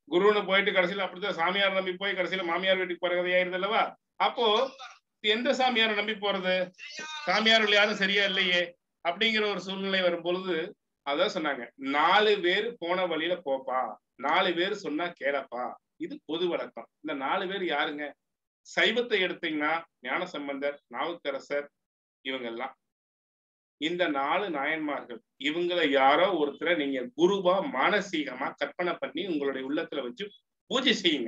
குருன்னு போயிட்டு கடைசியில அப்படித்தான் சாமியார் நம்பி போய் கடைசியில மாமியார் வீட்டுக்கு போற கதையாயிருது அல்லவா அப்போ எந்த சாமியாரை நம்பி போறது சாமியார்கள் யாரும் சரியா இல்லையே அப்படிங்கிற ஒரு சூழ்நிலை வரும் பொழுது அதான் சொன்னாங்க நாலு பேர் போன வழியில போப்பா நாலு பேர் சொன்னா கேளப்பா இது பொது வழக்கம் இந்த நாலு பேர் யாருங்க சைவத்தை எடுத்தீங்கன்னா ஞான சம்பந்தர் நாவுக்கரசர் இவங்க எல்லாம் இந்த நாலு நாயன்மார்கள் இவங்களை யாரோ ஒருத்தரை நீங்க குருவா மானசீகமா கற்பனை பண்ணி உங்களுடைய உள்ளத்துல வச்சு பூஜை செய்யுங்க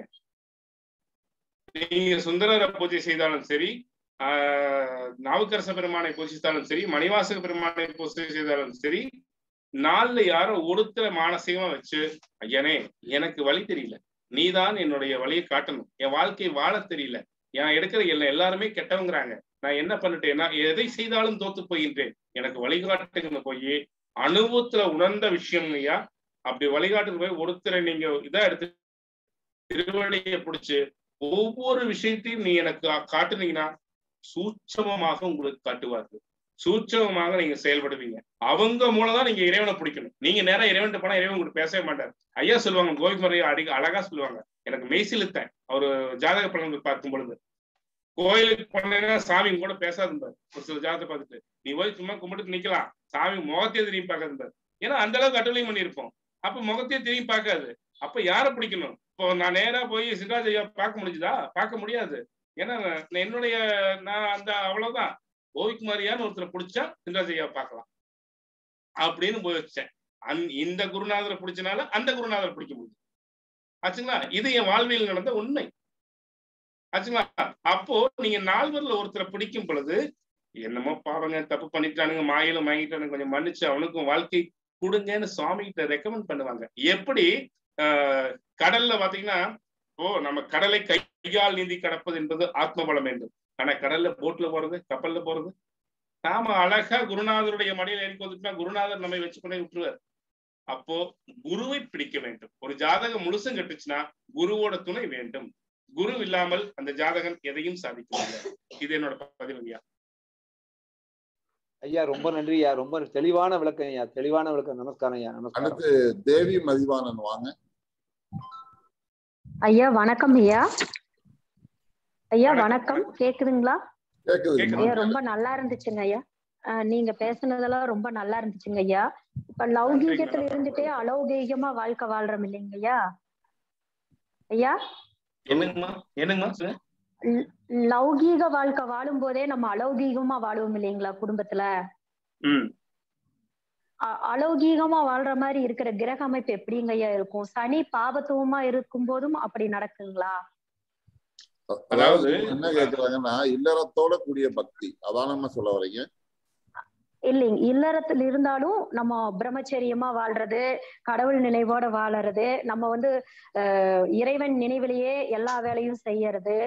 நீங்க சுந்தரரை பூஜை செய்தாலும் சரி ஆஹ் நாவுக்கரச பெருமானை பூஜித்தாலும் சரி மணிவாசக பெருமானை பூஜை செய்தாலும் சரி நாள்ல யாரோ ஒருத்தரை மானசீகமா வச்சு ஐயனே எனக்கு வழி தெரியல நீதான் என்னுடைய வழியை காட்டணும் என் வாழ்க்கை வாழ தெரியல நான் எடுக்கிற எல்லா எல்லாருமே கெட்டவங்கிறாங்க நான் என்ன பண்ணிட்டேன் நான் எதை செய்தாலும் தோத்து போகின்றேன் எனக்கு வழிகாட்டுங்க போய் அனுபவத்துல உணர்ந்த விஷயம் ஐயா அப்படி வழிகாட்டுக்கு போய் ஒருத்தரை நீங்க இதா எடுத்து திருவள்ளியை பிடிச்சு ஒவ்வொரு விஷயத்தையும் நீ எனக்கு காட்டுனீங்கன்னா சூட்சமமாக உங்களுக்கு காட்டுவார்கள் சூட்சமமாக நீங்க செயல்படுவீங்க அவங்க மூலம் தான் நீங்க இறைவனை பிடிக்கணும் நீங்க நேரம் இறைவன் போனா இறைவன் உங்களுக்கு பேசவே மாட்டார் ஐயா சொல்லுவாங்க கோவிமரையா அடி அழகா சொல்லுவாங்க எனக்கு மெய்சிலுத்தேன் அவரு ஜாதக பலன்கள் பார்க்கும் பொழுது கோயிலுக்கு போனேன்னா சாமி கூட பேசாதும்பார் ஒரு சில ஜாதகத்தை பார்த்துட்டு நீ போய் சும்மா கும்பிட்டு நிக்கலாம் சாமி முகத்தையே திரும்பி பார்க்காதும்பார் ஏன்னா அந்த அளவுக்கு அட்டலையும் பண்ணியிருப்போம் அப்ப முகத்தையே திரும்பி பார்க்காது அப்ப யாரை பிடிக்கணும் இப்போ நான் நேரா போய் சிவராஜ் ஐயா பார்க்க முடிஞ்சுதா பார்க்க முடியாது ஏன்னா நான் என்னுடைய நான் அந்த அவ்வளவுதான் கோவிக்குமாரியான்னு ஒருத்தரை பிடிச்சா சிவராஜ் ஐயா பார்க்கலாம் அப்படின்னு போய் வச்சேன் அந் இந்த குருநாதரை பிடிச்சனால அந்த குருநாதரை பிடிக்க முடியும் ஆச்சுங்களா இது என் வாழ்வியல் நடந்த உண்மை ஆச்சுங்களா அப்போ நீங்க நால்வர்ல ஒருத்தரை பிடிக்கும் பொழுது என்னமோ பாவங்க தப்பு பண்ணிட்டானுங்க மாயில வாங்கிட்டானுங்க கொஞ்சம் மன்னிச்சு அவனுக்கும் வாழ்க்கை கொடுங்கன்னு சுவாமி கிட்ட ரெக்கமெண்ட் பண்ணுவாங்க எப்படி ஆஹ் கடல்ல பாத்தீங்கன்னா ஓ நம்ம கடலை கையால் நீந்தி கடப்பது என்பது ஆத்ம பலம் என்று ஆனா கடல்ல போட்ல போறது கப்பல்ல போறது நாம அழகா குருநாதருடைய மடியில ஏறி வந்துட்டுனா குருநாதர் நம்மை வச்சு கொண்டே விட்டுருவார் அப்போ குருவை பிடிக்க வேண்டும் ஒரு ஜாதகம் முழுசும் கட்டுச்சுன்னா குருவோட துணை வேண்டும் குரு இல்லாமல் அந்த ஜாதகம் எதையும் சாதிக்க முடியாது இது என்னோட பதிவு ஐயா ஐயா ரொம்ப நன்றி ஐயா ரொம்ப தெளிவான விளக்கம் ஐயா தெளிவான விளக்கம் நமஸ்காரம் ஐயா நமஸ்காரம் அடுத்து தேவி மதிவாணன் வாங்க ஐயா வணக்கம் ஐயா ஐயா வணக்கம். வணக்கம் கேக்குதுங்களா கேக்குது ஐயா ரொம்ப நல்லா இருந்துச்சுங்க ஐயா அஹ் நீங்க பேசுனதெல்லாம் ரொம்ப நல்லா இருந்துச்சுங்க ஐயா இப்ப லௌகீகத்துல இருந்துட்டே அலௌகீகமா வாழ்க்கை வாழ்றோம் இல்லைங்க ஐயா ஐயா என்னங்கம்மா என்னங்கம்மா சொல்லுங்க. ல- லௌகீக வாழ்க்கை வாழும் போதே நம்ம அலௌகீகமா வாழுவோம் இல்லைங்களா குடும்பத்துல ம் அ- அலௌகீகமா வாழ்ற மாதிரி இருக்கிற கிரக அமைப்பு எப்படிங்க ஐயா இருக்கும் சனி பாபத்துவமா இருக்கும் போதும் அப்படி நடக்குங்களா அதாவது அதாவது- என்ன கேக்குறாங்கன்னா இல்லறத்தோட கூடிய பக்தி அதான் நம்ம சொல்ல வரீங்க இல்லைங்க இல்லறத்தில் இருந்தாலும் நம்ம பிரம்மச்சரியமா வாழ்றது கடவுள் நினைவோட வாழறது நம்ம வந்து அஹ், இறைவன் நினைவிலேயே எல்லா வேலையும் செய்யறது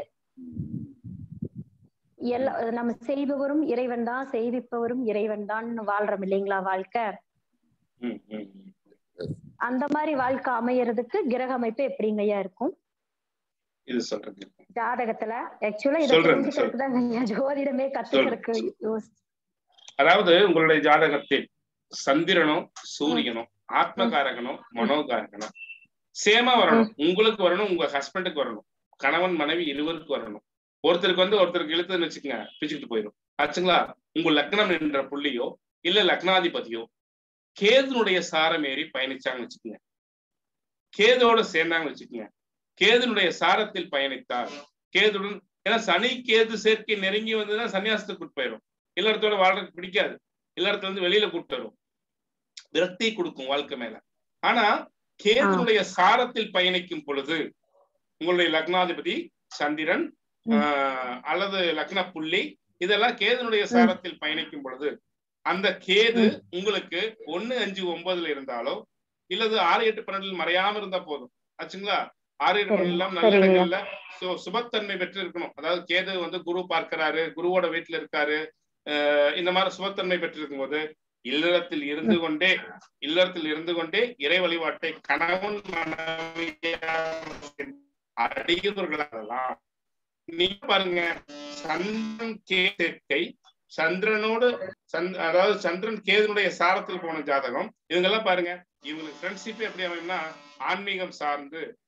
எல்லா நம்ம செய்பவரும் இறைவன் தான் செய்விப்பவரும் இறைவன் தான் வாழ்றோம் இல்லைங்களா வாழ்க்கை ம், ம், ம். அந்த மாதிரி வாழ்க்கை அமையறதுக்கு கிரக அமைப்பு எப்படிங்கய்யா இருக்கும் இது சொல்றது ஜாதகத்துல ஆக்சுவலா இதை சொல்றேன், தெரிஞ்சுக்கிறதுக்கு தான் ஐயா ஜோதிடமே கத்துக்கிறதுக்கு யோசி- அதாவது உங்களுடைய ஜாதகத்தில் சந்திரனும் சூரியனும் ஆத்மகாரகனும் மனோகாரகனும் சேமா வரணும் உங்களுக்கு வரணும் உங்க ஹஸ்பண்டுக்கு வரணும் கணவன் மனைவி இருவருக்கு வரணும் ஒருத்தருக்கு வந்து ஒருத்தருக்கு இழுத்துன்னு வச்சுக்கோங்க பிச்சுக்கிட்டு போயிடும் ஆச்சுங்களா உங்க லக்னம் என்ற புள்ளியோ இல்ல லக்னாதிபதியோ கேதுனுடைய சாரம் ஏறி பயணிச்சாங்கன்னு வச்சுக்கோங்க கேதோட சேர்ந்தாங்கன்னு வச்சுக்கோங்க கேதுனுடைய சாரத்தில் பயணித்தார் கேதுடன் ஏன்னா சனி கேது சேர்க்கை நெருங்கி வந்துதான் சன்னியாசத்துக்கு போயிடும் இல்லறத்தோட வாழ்றதுக்கு பிடிக்காது இல்லறத்துல இருந்து வெளியில கூட்டு வரும் விரக்தி கொடுக்கும் வாழ்க்கை மேல ஆனா கேதுனுடைய சாரத்தில் பயணிக்கும் பொழுது உங்களுடைய லக்னாதிபதி சந்திரன் ம். ஆஹ், அல்லது லக்ன புள்ளி இதெல்லாம் கேதுனுடைய சாரத்தில் பயணிக்கும் பொழுது அந்த கேது உங்களுக்கு ஒண்ணு அஞ்சு ஒன்பதுல இருந்தாலோ இல்லது ஆறு எட்டு பன்னெண்டுல மறையாம இருந்தா போதும் ஆச்சுங்களா ஆறு எட்டு பன்னெண்டு இல்லாம நல்ல சரிங்க. இடங்கள்ல சு- சுபத்தன்மை பெற்று இருக்கணும் அதாவது கேது வந்து குரு பார்க்கிறாரு குருவோட வீட்டுல இருக்காரு அஹ் இந்த மாதிரி சுபத்தன்மை பெற்றிருக்கும் போது இல்லறத்தில் இருந்து கொண்டே இல்லறத்தில் இருந்து கொண்டே இறை வழிபாட்டை கணவன் மனைவியாக அடியவர்களாகலாம் நீங்க பாருங்க சந்திரன் கே சேர்க்கை சந்திரனோடு சந்த் அதாவது சந்திரன் கேதுனுடைய சாரத்தில் போன ஜாதகம் இவங்கெல்லாம் பாருங்க இவங்களுக்கு ஃப்ரெண்ட்ஷிப் எப்படி அமையும்னா ஆன்மீகம் சார்ந்து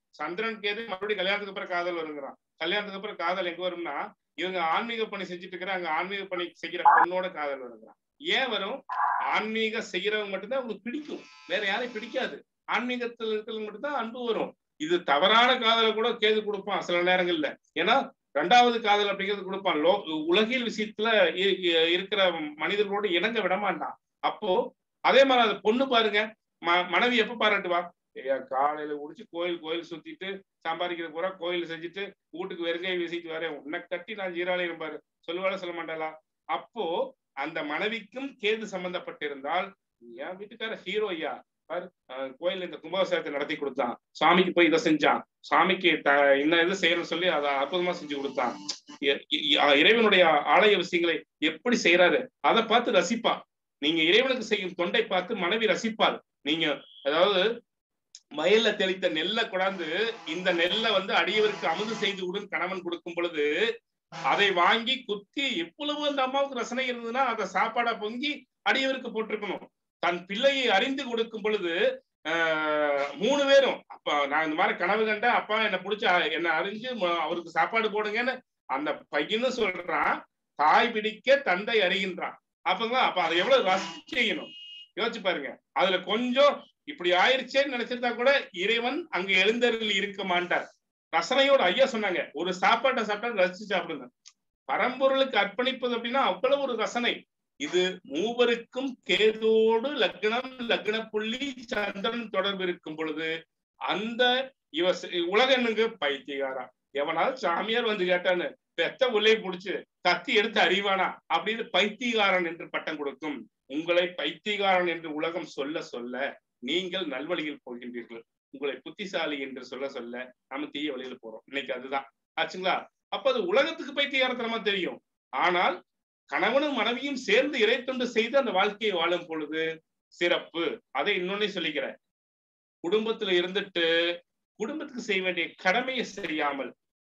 சந்திரன் கேது மறுபடியும் கல்யாணத்துக்கு அப்புறம் காதல் வருங்கிறான் கல்யாணத்துக்கு அப்புறம் காதல் எங்க வரும்னா இவங்க ஆன்மீக பணி செஞ்சுட்டு இருக்கிறாங்க ஆன்மீக பணி செய்கிற பெண்ணோட காதல் வருங்கிறான் ஏன் வரும் ஆன்மீக செய்யறவங்க மட்டும்தான் அவங்களுக்கு பிடிக்கும் வேற யாரையும் பிடிக்காது ஆன்மீகத்தில் இருக்கிறவங்க மட்டும்தான் அன்பு வரும் இது தவறான காதலை கூட கேது கொடுப்பான் சில நேரங்கள்ல ஏன்னா ரெண்டாவது காதல் அப்படிங்கிறது கொடுப்பான் லோ உலகியல் விஷயத்துல இ- இ- இருக்கிற மனிதர்களோடு இணங்க விட மாட்டான் அப்போ அதே மாதிரி அந்த பொண்ணு பாருங்க ம- மனைவி எப்ப பாராட்டுவா ஐயா காலையில குடிச்சு கோயில் கோயில் சுத்திட்டு சம்பாதிக்கிற பூரா கோயில் செஞ்சுட்டு வீட்டுக்கு வெறுங்கை வீசிட்டு வரேன் உன்னை கட்டி நான் ஜீராலயம் பாரு சொல்லுவாளா சொல்ல மாட்டாளா அப்போ அந்த மனைவிக்கும் கேது சம்பந்தப்பட்டிருந்தால் என் வீட்டுக்கார ஹீரோ ஐயா பாரு அஹ் கோயில்ல இந்த கும்பாபிஷேகத்தை நடத்தி கொடுத்தான் சாமிக்கு போய் இதை செஞ்சான் சாமிக்கு த இன்ன இது செய்யணும்னு சொல்லி அதை அற்புதமா செஞ்சு கொடுத்தான் இ- இ- இறைவனுடைய ஆலய விஷயங்களை எப்படி செய்யறாரு அதை பார்த்து ரசிப்பான் நீங்க இறைவனுக்கு செய்யும் தொண்டை பார்த்து மனைவி ரசிப்பாள் நீங்க அதாவது வயல்ல தெளித்த நெல்லை கொண்டாந்து இந்த நெல்லை வந்து அடியவருக்கு அமுது செய்து விடும் கணவன் கொடுக்கும் பொழுது அதை வாங்கி குத்தி எவ்வளவு அந்த அம்மாவுக்கு ரசனை இருந்ததுன்னா அதை சாப்பாடா பொங்கி அடியவருக்கு போட்டிருக்கணும் தன் பிள்ளையை அறிந்து கொடுக்கும் பொழுது ஆஹ், மூணு பேரும் அப்பா நான் இந்த மாதிரி கனவு கண்டேன் அப்பா என்னை பிடிச்சி என்ன அறிஞ்சு ம- அவருக்கு சாப்பாடு போடுங்கன்னு அந்த பையனும் சொல்றான் தாய் பிடிக்க தந்தை அறிகின்றான் அப்பதான் அப்ப அதை எவ்வளவு ரசிச்சு செய்யணும் யோசிச்சு பாருங்க அதுல கொஞ்சம் இப்படி ஆயிருச்சேன்னு நினைச்சிருந்தா கூட இறைவன் அங்க எழுந்தருள் இருக்க மாட்டார் ரசனையோட ஐயா சொன்னாங்க ஒரு சாப்பாட்டை சாப்பிட்டா ரசிச்சு சாப்பிடுங்க பரம்பொருளுக்கு அர்ப்பணிப்பது அப்படின்னா அவ்வளவு ஒரு ரசனை இது மூவருக்கும் கேதோடு லக்னம் லக்ன புள்ளி சந்திரன் தொடர்பு இருக்கும் பொழுது அந்த இவ செ- உலகனுக்கு பைத்தியகாரா எவனாவது சாமியார் வந்து கேட்டான்னு பெத்த உள்ளே புடிச்சு கத்தி எடுத்து அறிவானா அப்படின்னு பைத்தியகாரன் என்று பட்டம் கொடுக்கும் உங்களை பைத்தியகாரன் என்று உலகம் சொல்ல சொல்ல நீங்கள் நல்வழியில் போகின்றீர்கள் உங்களை புத்திசாலி என்று சொல்ல சொல்ல நாம தீய வழியில போறோம் இன்னைக்கு அதுதான் ஆச்சுங்களா அப்ப அது உலகத்துக்கு பைத்தியகாரத்தனமா தெரியும் ஆனால் கணவனும் மனைவியும் சேர்ந்து இறைத்தொண்டு செய்து அந்த வாழ்க்கையை வாழும் பொழுது சிறப்பு அதை இன்னொன்னே சொல்லிக்கிறேன் குடும்பத்துல இருந்துட்டு குடும்பத்துக்கு செய்ய வேண்டிய கடமையை செய்யாமல்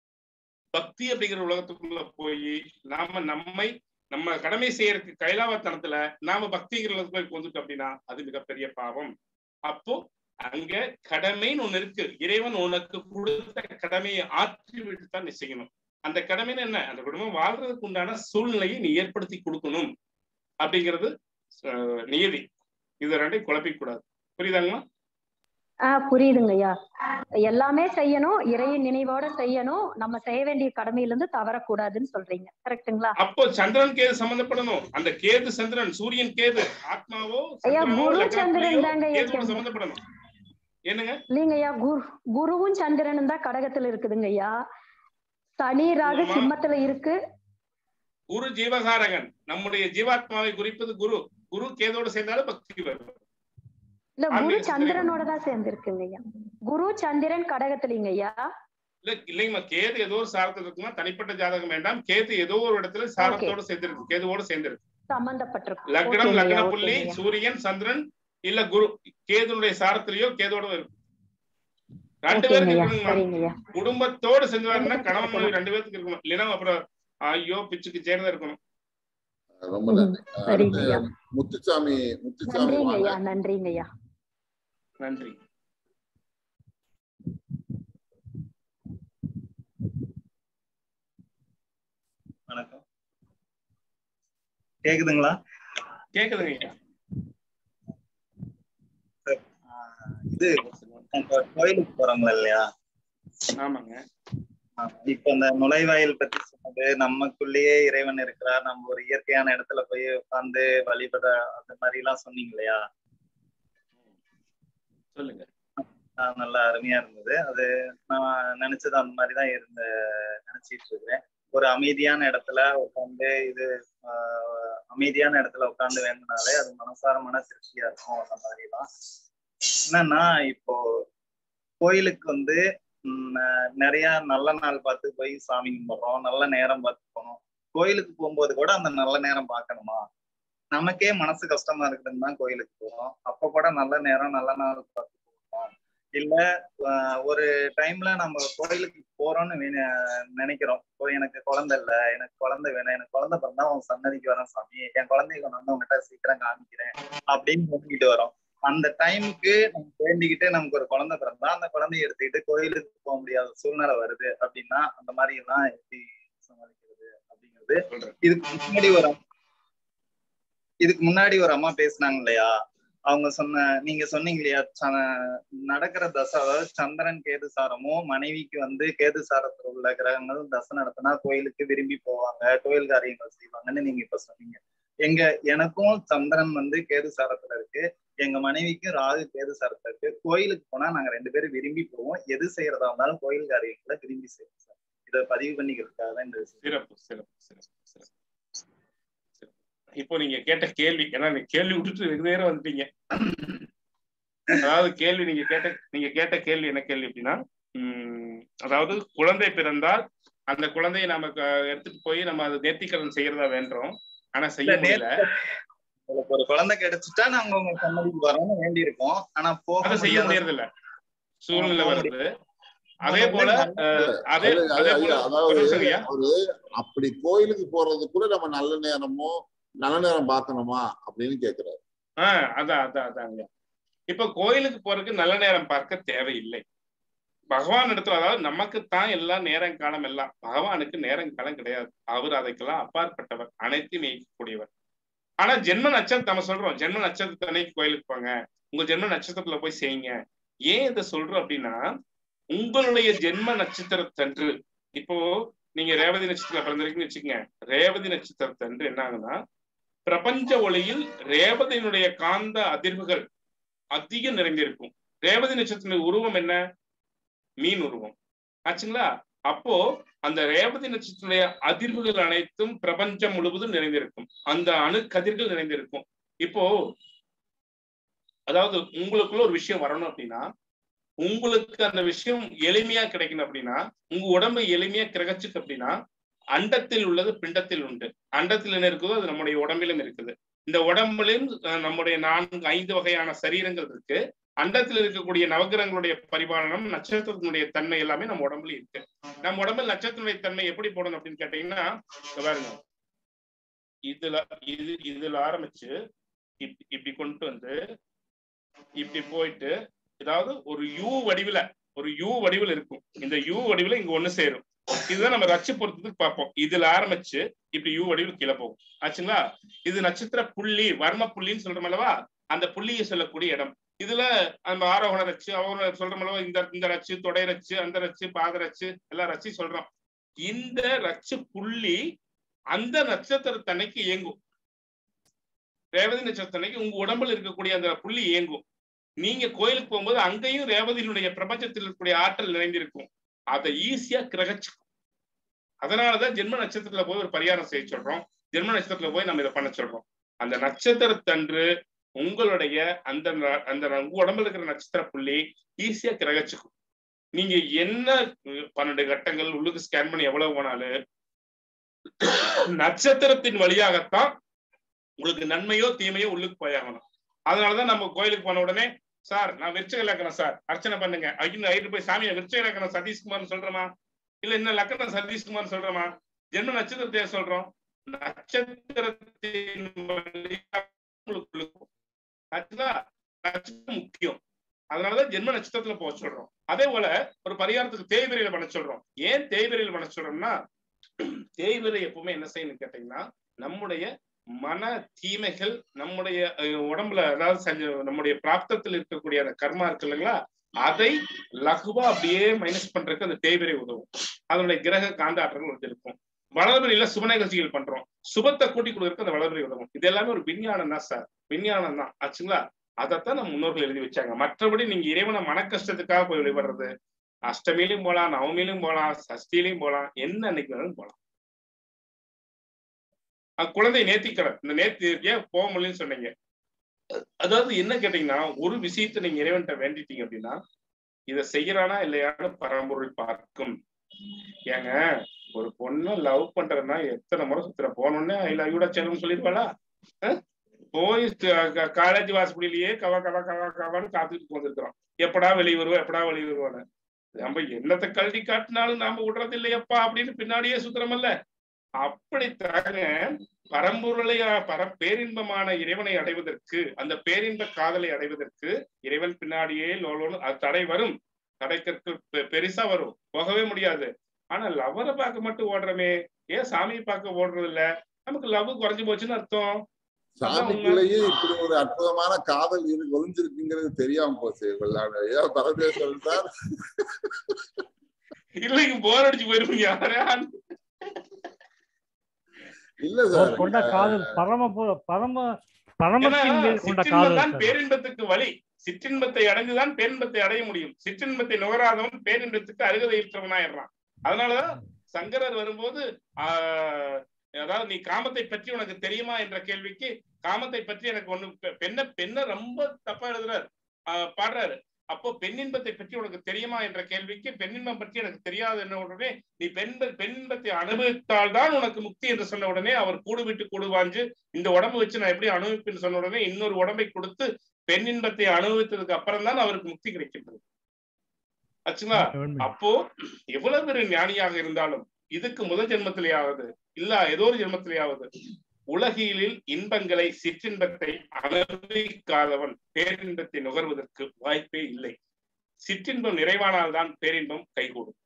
பக்தி அப்படிங்கிற உலகத்துக்குள்ள போய் நாம நம்மை நம்ம கடமை செய்யறதுக்கு கைலாவத்தனத்துல நாம பக்திங்கிற உலகத்துக்குள்ள வந்துட்டோம் அப்படின்னா அது மிகப்பெரிய பாவம் அப்போ அங்க கடமைன்னு ஒண்ணு இருக்கு இறைவன் உனக்கு கொடுத்த கடமையை ஆற்றி விட்டு தான் நீ செய்யணும் அந்த கடமைன்னு என்ன அந்த குடும்பம் வாழ்றதுக்கு உண்டான சூழ்நிலையை நீ ஏற்படுத்தி கொடுக்கணும் அப்படிங்கிறது அஹ், நியதி இது ரெண்டையும் குழப்பிக்க கூடாது புரியுதாங்களா ஆஹ் புரியுதுங்க ஐயா எல்லாமே செய்யணும் இறையின் நினைவோட செய்யணும் நம்ம செய்ய வேண்டிய கடமையில இருந்து தவறக்கூடாதுன்னு சொல்றீங்க கரெக்ட்டுங்களா அப்போ சந்திரன் கேது சம்பந்தப்படணும் அந்த கேது சந்திரன் சூரியன் கேது ஆத்மாவோ ஐயா, சந்திரனோ, குரு லக்னப்புள்ளியோ சந்திரன் தாங்க ஐயா கேதுவோட கேது. சம்பந்தப்படணும் என்னங்க இல்லைங்க ஐயா குரு குருவும் சந்திரனும் தான் கடகத்துல இருக்குதுங்க ஐயா சனி ராகு ஆமா. சிம்மத்துல இருக்கு குரு ஜீவகாரகன் நம்முடைய ஜீவாத்மாவை குறிப்பது குரு குரு கேதோட சேர்ந்தாலும் பக்தி வரும் இல்ல குரு ஆன்மீக சிந்தனை. சந்திரனோட தான் சேர்ந்து இருக்குங்க ஐயா குரு சந்திரன் கடகத்துலங்க ஐயா இல்ல இல்லைங்கம்மா கேது ஏதோ ஒரு சாரத்துல இருக்குமா தனிப்பட்ட ஜாதகம் வேண்டாம் கேது ஏதோ ஒரு இடத்துல சாரத்தோட சேர்ந்திருக்கு கேதுவோட சேர்ந்திருக்கு சம்பந்தப்பட்டிருக்கு லக்னம் ஓகேங்க லக்ன ஐயா, புள்ளி ஓகேங்க ஐயா. சூரியன் சந்திரன் இல்ல குரு கேதுனுடைய சாரத்திலேயோ கேதோட இருக்கும் ரெண்டு ஓகேங்க பேருக்கு ஐயா இருக்கணுமா சரிங்க ஐயா குடும்பத்தோடு செஞ்சாருன்னா ரெண்டு கணவன் பேருக்கு மனைவி ரெண்டு பேருக்கு இருக்கணும் இல்லைன்னா அப்புறம் ஐயோ பிச்சுக்கு சேர்ந்தா இருக்கணும் ரொம்ப நன்றி சரிங்க அடுத்து ஐயா முத்துசாமி முத்துசாமி நன்றிங்க வாங்க ஐயா நன்றிங்க ஐயா நன்றி வணக்கம் கேக்குதுங்களா கேக்குதுங்க ஐயா ஆஹ் இது நம்ம கோயிலுக்கு போறோம்ல இல்லையா ஆமாங்க ஆஹ் இப்ப இந்த நுழைவாயில் பத்தி சொன்னது நமக்குள்ளேயே இறைவன் இருக்கிறார் நம்ம ஒரு இயற்கையான இடத்துல போய் உட்கார்ந்து வழிபட அந்த மாதிரி எல்லாம் சொன்னீங்க இல்லையா சொல்லுங்க ஆஹ் நல்லா அருமையா இருந்தது அது நான் நினைச்சது அந்த மாதிரிதான் இருந்த நினைச்சிட்டு இருக்கிறேன் ஒரு அமைதியான இடத்துல உட்காந்து இது ஆஹ் அமைதியான இடத்துல உட்காந்து வேணுனாலே அது மனசார மன திருப்தியா இருக்கும் அந்த மாதிரிலாம் என்னன்னா இப்போ கோயிலுக்கு வந்து ம், ந- நிறைய நல்ல நாள் பார்த்து போய் சாமி கும்பிடுறோம் நல்ல நேரம் பார்த்து போகணும் கோயிலுக்கு போகும்போது கூட அந்த நல்ல நேரம் பார்க்கணுமா நமக்கே மனசு கஷ்டமா இருக்குதுன்னு தான் கோயிலுக்கு போறோம் அப்ப கூட நல்ல நேரம் நல்ல நாள் பார்த்து போகணும் இல்ல ஆஹ், ஒரு டைம்ல நம்ம கோயிலுக்கு போறோம்னு வே- நினைக்கிறோம் இப்போ எனக்கு குழந்தை இல்ல எனக்கு குழந்தை வேணும் எனக்கு குழந்தை பிறந்தா உன் சன்னதிக்கு வரேன் சாமி என் குழந்தைய கொண்டு வந்து உங்ககிட்ட சீக்கிரம் காமிக்கிறேன் அப்படின்னு சொல்லிட்டு வரோம் அந்த டைமுக்கு நம்ம வேண்டிக்கிட்டு நமக்கு ஒரு குழந்தை பிறந்தா அந்த குழந்தைய எடுத்துக்கிட்டு கோயிலுக்கு போக முடியாத சூழ்நிலை வருது அப்படின்னா அந்த மாதிரி எல்லாம் எப்படி சமாளிக்கிறது அப்படிங்கிறது சொல்றேன் இதுக்கு முன்னாடி ஒரு அம்மா- இதுக்கு முன்னாடி ஒரு அம்மா பேசுனாங்க இல்லையா அவங்க சொன்ன நீங்க சொன்னீங்க இல்லையா ச- நடக்கிற தசை அதாவது சந்திரன் கேது சாரமும் மனைவிக்கு வந்து கேது சாரத்துல உள்ள கிரகங்கள் தசை நடத்தினா கோயிலுக்கு விரும்பி போவாங்க கோயில் காரியங்கள் செய்வாங்கன்னு நீங்க இப்ப சொன்னீங்க எங்க எனக்கும் சந்திரன் வந்து கேது சாரத்துல இருக்கு எங்க மனைவிக்கும் ராகு கேது சாரத்துல இருக்கு கோயிலுக்கு போனா நாங்க ரெண்டு பேரும் விரும்பி போவோம் எது செய்யறதா இருந்தாலும் கோயில் காரியங்களை விரும்பி செய்வோம் சார் இதை பதிவு பண்ணிக்கிறதுக்காக தான் இந்த விஷயம் சிறப்பு சிறப்பு சிறப்பு சிறப்பு சிறப்பு. இப்போ நீங்க கேட்ட கேள்வி ஏன்னா நீங்க கேள்வி விட்டுட்டு வெகு நேரம் வந்துட்டீங்க அதாவது கேள்வி நீங்க கேட்ட நீங்க கேட்ட கேள்வி என்ன கேள்வி அப்படின்னா உம் அதாவது குழந்தை பிறந்தால் அந்த குழந்தையை நம்ம க- எடுத்துட்டு போய் நம்ம அது நேர்த்திக்கடன் செய்யறதா வேண்டுறோம் ஆனா செய்ய இல்ல, முடியல உங்களுக்கு ஒரு குழந்தை கிடைச்சிட்டா நாங்க உங்க சன்னதிக்கு வரோம்னு வேண்டி இருக்கோம் ஆனா போக அதை செய்ய முடியாத முடியறது இல்ல சூழ்நிலை ஆமா. வருது அதே போல அஹ், அதே அது- அது- அதே ஐயா, போல அதாவது ஒரு நிமிஷம் ஐயா. ஒரு அப்படி கோயிலுக்கு போறது கூட நம்ம நல்ல நேரமோ நல்ல நேரம் பார்க்கணுமா அப்படின்னு கேக்குறாரு ஆஹ் அதான் அதான் அதாங்க இப்ப கோயிலுக்கு போறதுக்கு நல்ல நேரம் பார்க்க தேவையில்லை பகவான் இடத்துல அதாவது நமக்கு தான் எல்லாம் நேரம் காலம் எல்லாம் பகவானுக்கு நேரம் காலம் கிடையாது அவர் அதைக்கெல்லாம் அப்பாற்பட்டவர் அனைத்தையும் நீக்கக்கூடியவர் ஆனா ஜென்ம நட்சத்திரம் நம்ம சொல்றோம் ஜென்ம நட்சத்திரத்தை அன்னைக்கு கோயிலுக்கு போங்க உங்க ஜென்ம நட்சத்திரத்துல போய் செய்யுங்க ஏன் இதை சொல்றோம் அப்படின்னா உங்களுடைய ஜென்ம நட்சத்திரத்தன்று இப்போ நீங்க ரேவதி நட்சத்திரம் பிறந்திருக்கீங்கன்னு வச்சுக்கோங்க ரேவதி நட்சத்திரத்தன்று என்ன ஆகுன்னா பிரபஞ்ச ஒளியில் ரேவதியினுடைய காந்த அதிர்வுகள் அதிக நிறைந்திருக்கும் ரேவதி நட்சத்திர உருவம் என்ன மீன் உருவம் ஆச்சுங்களா அப்போ அந்த ரேவதி நட்சத்திர அதிர்வுகள் அனைத்தும் பிரபஞ்சம் முழுவதும் நிறைந்திருக்கும் அந்த அணு கதிர்கள் நிறைந்திருக்கும் இப்போ அதாவது உங்களுக்குள்ள ஒரு விஷயம் வரணும் அப்படின்னா உங்களுக்கு அந்த விஷயம் எளிமையா கிடைக்கணும் அப்படின்னா உங்க உடம்பு எளிமையா கிரகிச்சுக்கு அப்படின்னா அண்டத்தில் உள்ளது பிண்டத்தில் உண்டு அண்டத்தில் என்ன இருக்குதோ அது நம்முடைய உடம்பிலும் இருக்குது இந்த உடம்பிலும் அஹ், நம்முடைய நான்கு ஐந்து வகையான சரீரங்கள் இருக்கு அண்டத்தில் இருக்கக்கூடிய நவகிரகங்களுடைய பரிபாலனம் நட்சத்திரத்தினுடைய தன்மை எல்லாமே நம்ம உடம்புல இருக்கு நம்ம உடம்புல நட்சத்திரனுடைய தன்மை எப்படி போடணும் அப்படின்னு கேட்டீங்கன்னா இங்க பாருங்க இதுல இது இதுல ஆரம்பிச்சு இப்படி இப்படி கொண்டு வந்து இப்படி போயிட்டு ஏதாவது ஒரு யூ வடிவுல ஒரு யூ வடிவில் இருக்கும் இந்த யூ வடிவுல இங்க ஒண்ணு சேரும் இதுதான் நம்ம ரச்சு பொறுத்ததுக்கு பார்ப்போம் இதுல ஆரம்பிச்சு இப்படி யூ வடிவில் கீழே போகும் ஆச்சுங்களா இது நட்சத்திர புள்ளி வர்ம புள்ளின்னு சொல்றோம் அல்லவா அந்த புள்ளியை சொல்லக்கூடிய இடம் இதுல நம்ம ஆரோகண ரச்சு அவங்க சொல்றோம் அல்லவா இந்த இந்த ரச்சு தொடை ரச்சு அந்த ரச்சு பாத ரச்சு எல்லாம் ரச்சு சொல்றோம் இந்த ரச்சு புள்ளி அந்த நட்சத்திரத்தன்னைக்கு இயங்கும் ரேவதி நட்சத்திரத்தன்னைக்கு உங்க உடம்புல இருக்கக்கூடிய அந்த புள்ளி இயங்கும் நீங்க கோயிலுக்கு போகும்போது அங்கேயும் ரேவதியினுடைய பிரபஞ்சத்தில் இருக்கக்கூடிய ஆற்றல் நிறைந்திருக்கும் அதை ஈஸியா கிரகிச்சுக்கும் அதனாலதான் ஜென்ம நட்சத்திரத்துல போய் ஒரு பரிகாரம் செய்ய சொல்றோம் ஜென்ம நட்சத்திரத்துல போய் நம்ம இதை பண்ண சொல்றோம் அந்த நட்சத்திரத்தன்று உங்களுடைய அந்த ந- அந்த உங்க உடம்புல இருக்கிற நட்சத்திர புள்ளி ஈஸியா கிரகிச்சுக்கும் நீங்க என்ன அஹ், பன்னெண்டு கட்டங்கள் உள்ளுக்கு ஸ்கேன் பண்ணி எவ்வளவு போனாலும் நட்சத்திரத்தின் வழியாகத்தான் உங்களுக்கு நன்மையோ தீமையோ உள்ளுக்கு போயாகணும் அதனாலதான் நம்ம கோயிலுக்கு போன உடனே சார் நான் விருச்சக லக்கணம் சார் அர்ச்சனை பண்ணுங்க ஐயோ ஐட்டு போய் சாமியை விருச்சக லக்கணம் சதீஷ்குமார்னு சொல்றோமா இல்ல என்ன லக்கணம் சதீஷ்குமார் சொல்றோமா ஜென்ம நட்சத்திரத்தையே சொல்றோம் நட்சத்திரத்தின் வழியாக உங்களுக்கு உள்ளுக்கு போகும். ஆச்சுங்களா? நட்சத்திரம் முக்கியம் அதனாலதான் ஜென்ம நட்சத்திரத்துல போக சொல்றோம் அதே போல ஒரு பரிகாரத்துக்கு தேய்விரையில பண்ண சொல்றோம் ஏன் தேய்விரையில பண்ண சொல்றோம்னா தேய்விரை எப்பவுமே என்ன செய்யணும்னு கேட்டீங்கன்னா நம்முடைய மன தீமைகள் நம்முடைய அஹ், உடம்புல அதாவது செஞ்ச- நம்முடைய பிராப்தத்தில் இருக்கக்கூடிய அந்த கர்மா இருக்கு இல்லைங்களா அதை லகுவா அப்படியே மைனஸ் பண்றதுக்கு அந்த தேய்விரை உதவும் அதனுடைய கிரக காந்த ஆற்றல் வந்து இருக்கும் வளர்பிறையில சுப நிகழ்ச்சிகள் பண்றோம் சுபத்தை கூட்டி கொடுக்கறதுக்கு அந்த வளர்பிறை உதவும் இது எல்லாமே ஒரு விஞ்ஞானம் தான் சார் விஞ்ஞானம் தான் ஆச்சுங்களா அதைத்தான் நம்ம முன்னோர்கள் எழுதி வச்சாங்க மற்றபடி நீங்க இறைவனை மன கஷ்டத்துக்காக போய் வழிபடுறது அஷ்டமிலையும் போலாம் நவமிலையும் போலாம் சஷ்டிலையும் போலாம் என்ன அன்னைக்கு வேணாலும் போலாம் அஹ் குழந்தை நேர்த்திக்கடன் இந்த நேர்த்தி ஏன் போக முடியலன்னு சொன்னீங்க அதாவது என்ன கேட்டீங்கன்னா ஒரு விஷயத்தை நீங்க இறைவன்கிட்ட வேண்டிட்டீங்க அப்படின்னா இதை செய்யறானா இல்லையான்னு பரம்பொருள் பார்க்கும் ஏங்க ஒரு பொண்ணை லவ் பண்றதுன்னா எத்தனை முறை சுத்துற போனோடனே ஐ லவ் யூடா செல்லும் சொல்லிருவாளா அஹ்? போய் காலேஜ் வாசப்படியிலேயே கவா கவா கவா கவான்னு காத்துக்கிட்டு வந்திருக்கிறோம் எப்படா வெளியே வருவோம் எப்படா வெளியே வருவான்னு நம்ம என்னத்தை கழட்டி காட்டினாலும் நாம விடுறது இல்லையப்பா அப்படின்னு பின்னாடியே சுத்துறோமல்ல அப்படித்தாங்க பரம்பொருளை பர பேரின்பமான இறைவனை அடைவதற்கு அந்த பேரின்ப காதலை அடைவதற்கு இறைவன் பின்னாடியே லோலோன்னு அது தடை வரும் தடைக்கற்கு பெ- பெருசா வரும் போகவே முடியாது ஆனா லவ்வரை பார்க்க மட்டும் ஓடுறமே ஏன் சாமியை பார்க்க ஓடுறது இல்ல நமக்கு லவ் குறைஞ்சு போச்சுன்னு அர்த்தம் சாமிக்குள்ளேயே இப்படி ஒரு அற்புதமான காதல் இருக்கு ஒளிஞ்சிருக்குங்கிறது தெரியாம போச்சு வெள்ளாடு. ஐயா பரமேஸ்வரன் சார் இல்லைங்க போர் அடிச்சு போயிருப்பீங்க யாரா இல்ல அவர் சார் கொண்ட காதல் பரம பு- பரம ஏன்னா பரமத்தின் மேல் கொண்ட சிற்றின்பம் காதல் தான் சார். பேரின்பத்துக்கு வழி சிற்றின்பத்தை அடைந்துதான் பேரின்பத்தை அடைய முடியும் சிற்றின்பத்தை நுகராதவன் பேரின்பத்துக்கு அருகதையற்றவனாயிடுறான் அதனாலதான் சங்கரர் வரும்போது ஆஹ் அதாவது நீ காமத்தை பற்றி உனக்கு தெரியுமா என்ற கேள்விக்கு காமத்தை பற்றி எனக்கு ஒண்ணு பெ- பெண்ண பெண்ண ரொம்ப தப்பா எழுதுறாரு ஆஹ் பாடுறாரு அப்போ பெண்ணின்பத்தை பற்றி உனக்கு தெரியுமா என்ற கேள்விக்கு பெண்ணின்பம் பற்றி எனக்கு தெரியாது என்ன உடனே நீ பெண் பெண்ணின்பத்தை அனுபவித்தால் தான் உனக்கு முக்தி என்று சொன்ன உடனே அவர் கூடு விட்டு கூடு வாஞ்சு இந்த உடம்பு வச்சு நான் எப்படி அனுபவிப்பேன்னு சொன்ன உடனே இன்னொரு உடம்பை கொடுத்து பெண்ணின்பத்தை அனுபவித்ததுக்கு அப்புறம் தான் அவருக்கு முக்தி கிடைக்கின்றது ஆச்சுங்களா உண்மை. அப்போ எவ்வளவு பெரிய ஞானியாக இருந்தாலும் இதுக்கு முதல் ஜென்மத்திலேயாவது இல்ல ஏதோ ஒரு ஜென்மத்திலேயாவது உலகியலில் இன்பங்களை சிற்றின்பத்தை அனுபவிக்காதவன் பேரின்பத்தை நுகர்வதற்கு வாய்ப்பே இல்லை சிற்றின்பம் நிறைவானால்தான் பேரின்பம் கைகூடும்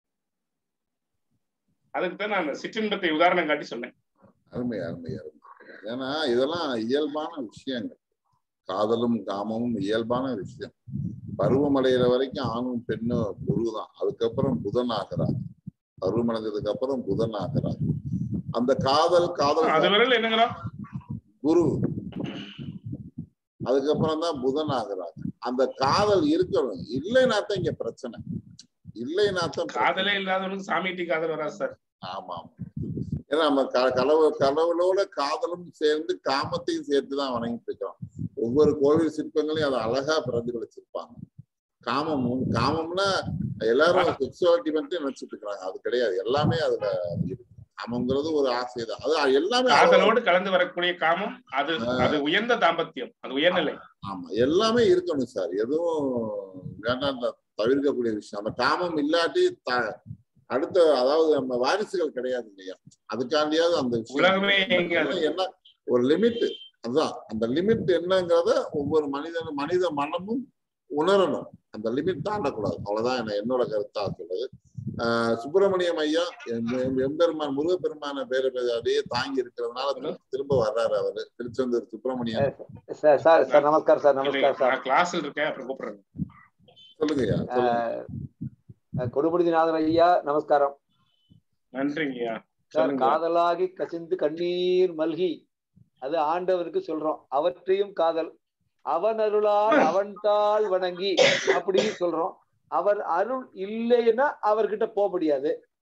அதுக்கு தான் நான் சிற்றின்பத்தை உதாரணம் காட்டி சொன்னேன் அருமை அருமை அருமை ஏன்னா இதெல்லாம் இயல்பான விஷயங்கள் காதலும் காமமும் இயல்பான விஷயம் பருவம் அடைகிற வரைக்கும் ஆணும் பெண்ணும் குருதான் அதுக்கப்புறம் புதன் ஆகிறார் பருவம் அடைஞ்சதுக்கு அப்புறம் புதன் ஆகிறார் அந்த காதல் காதல் அது வரையில் என்னங்கிறோம் குரு அதுக்கப்புறம் தான் புதன் ஆகிறார் அந்த காதல் இருக்கணும் இல்லைன்னா தான் இங்க பிரச்சனை இல்லைன்னா தான் பிரச்சனை. காதலே இல்லாதவனுக்கு சாமிட்டி காதல் வராது சார் ஆமா ஆமா ஏன்னா நம்ம க- கலவு கடவுளோட காதலும் சேர்ந்து காமத்தையும் சேர்த்து தான் வணங்கிட்டு இருக்கிறோம் ஒவ்வொரு கோவில் சிற்பங்களையும் அதை அழகா பிரதிபலிச்சிருப்பாங்க காமமும் காமம்னா எல்லாரும் செக்ஸுவாலிட்டி மட்டும் நினைச்சிட்டு இருக்கிறாங்க அது கிடையாது எல்லாமே அதுல இருக்கு காமங்கிறது ஒரு ஆசை தான் அது எல்லாமே அளவு- காதலோடு கலந்து வரக்கூடிய காமம் அது அது உயர்ந்த தாம்பத்தியம் அது உயர்நிலை ஆமா எல்லாமே இருக்கணும் சார் எதுவும் வேண்டாம் த- தவிர்க்கக்கூடிய விஷயம் அந்த காமம் இல்லாட்டி த- அடுத்த அதாவது நம்ம வாரிசுகள் கிடையாது இல்லையா அதுக்காண்டியாவது அந்த விஷயம் உலகமே எங்க ஏன்னா என்ன ஒரு லிமிட் அதுதான் அந்த லிமிட் என்னங்கிறத ஒவ்வொரு மனிதனும் மனித மனமும் உணரணும் அந்த லிமிட் தாண்டக்கூடாது அவ்வளவுதான் என்ன என்னோட கருத்தா சொல்றது ஆஹ் சுப்பிரமணியம் ஐயா எம்- எம்- எம்பெருமான் முருகப்பெருமான பேரை அப்படியே தாங்கி இருக்கிறதுனால திரும்ப- திரும்ப வர்றாரு அவரு Tiruchendur Subramaniam sir sir sir நமஸ்கார் சார் நமஸ்கார் சார் நான் கிளாஸ்ல இருக்கேன் அப்புறம் கூப்பிடுறேன் சொல்லுங்க ஐயா சொல்லுங்க அஹ், கொடுமுடிநாதன் ஐயா நமஸ்காரம் நன்றிங்கய்யா சார் சொல்லுங்க காதலாகி கசிந்து கண்ணீர் மல்கி அது ஆண்டவருக்கு சொல்றோம் அவற்றையும் காதல் அவன் அருளால் அவன்தாள் வணங்கி அப்படின்னு சொல்றோம் அவர் அருள் இல்லைன்னா அவர்கிட்ட போக முடியாது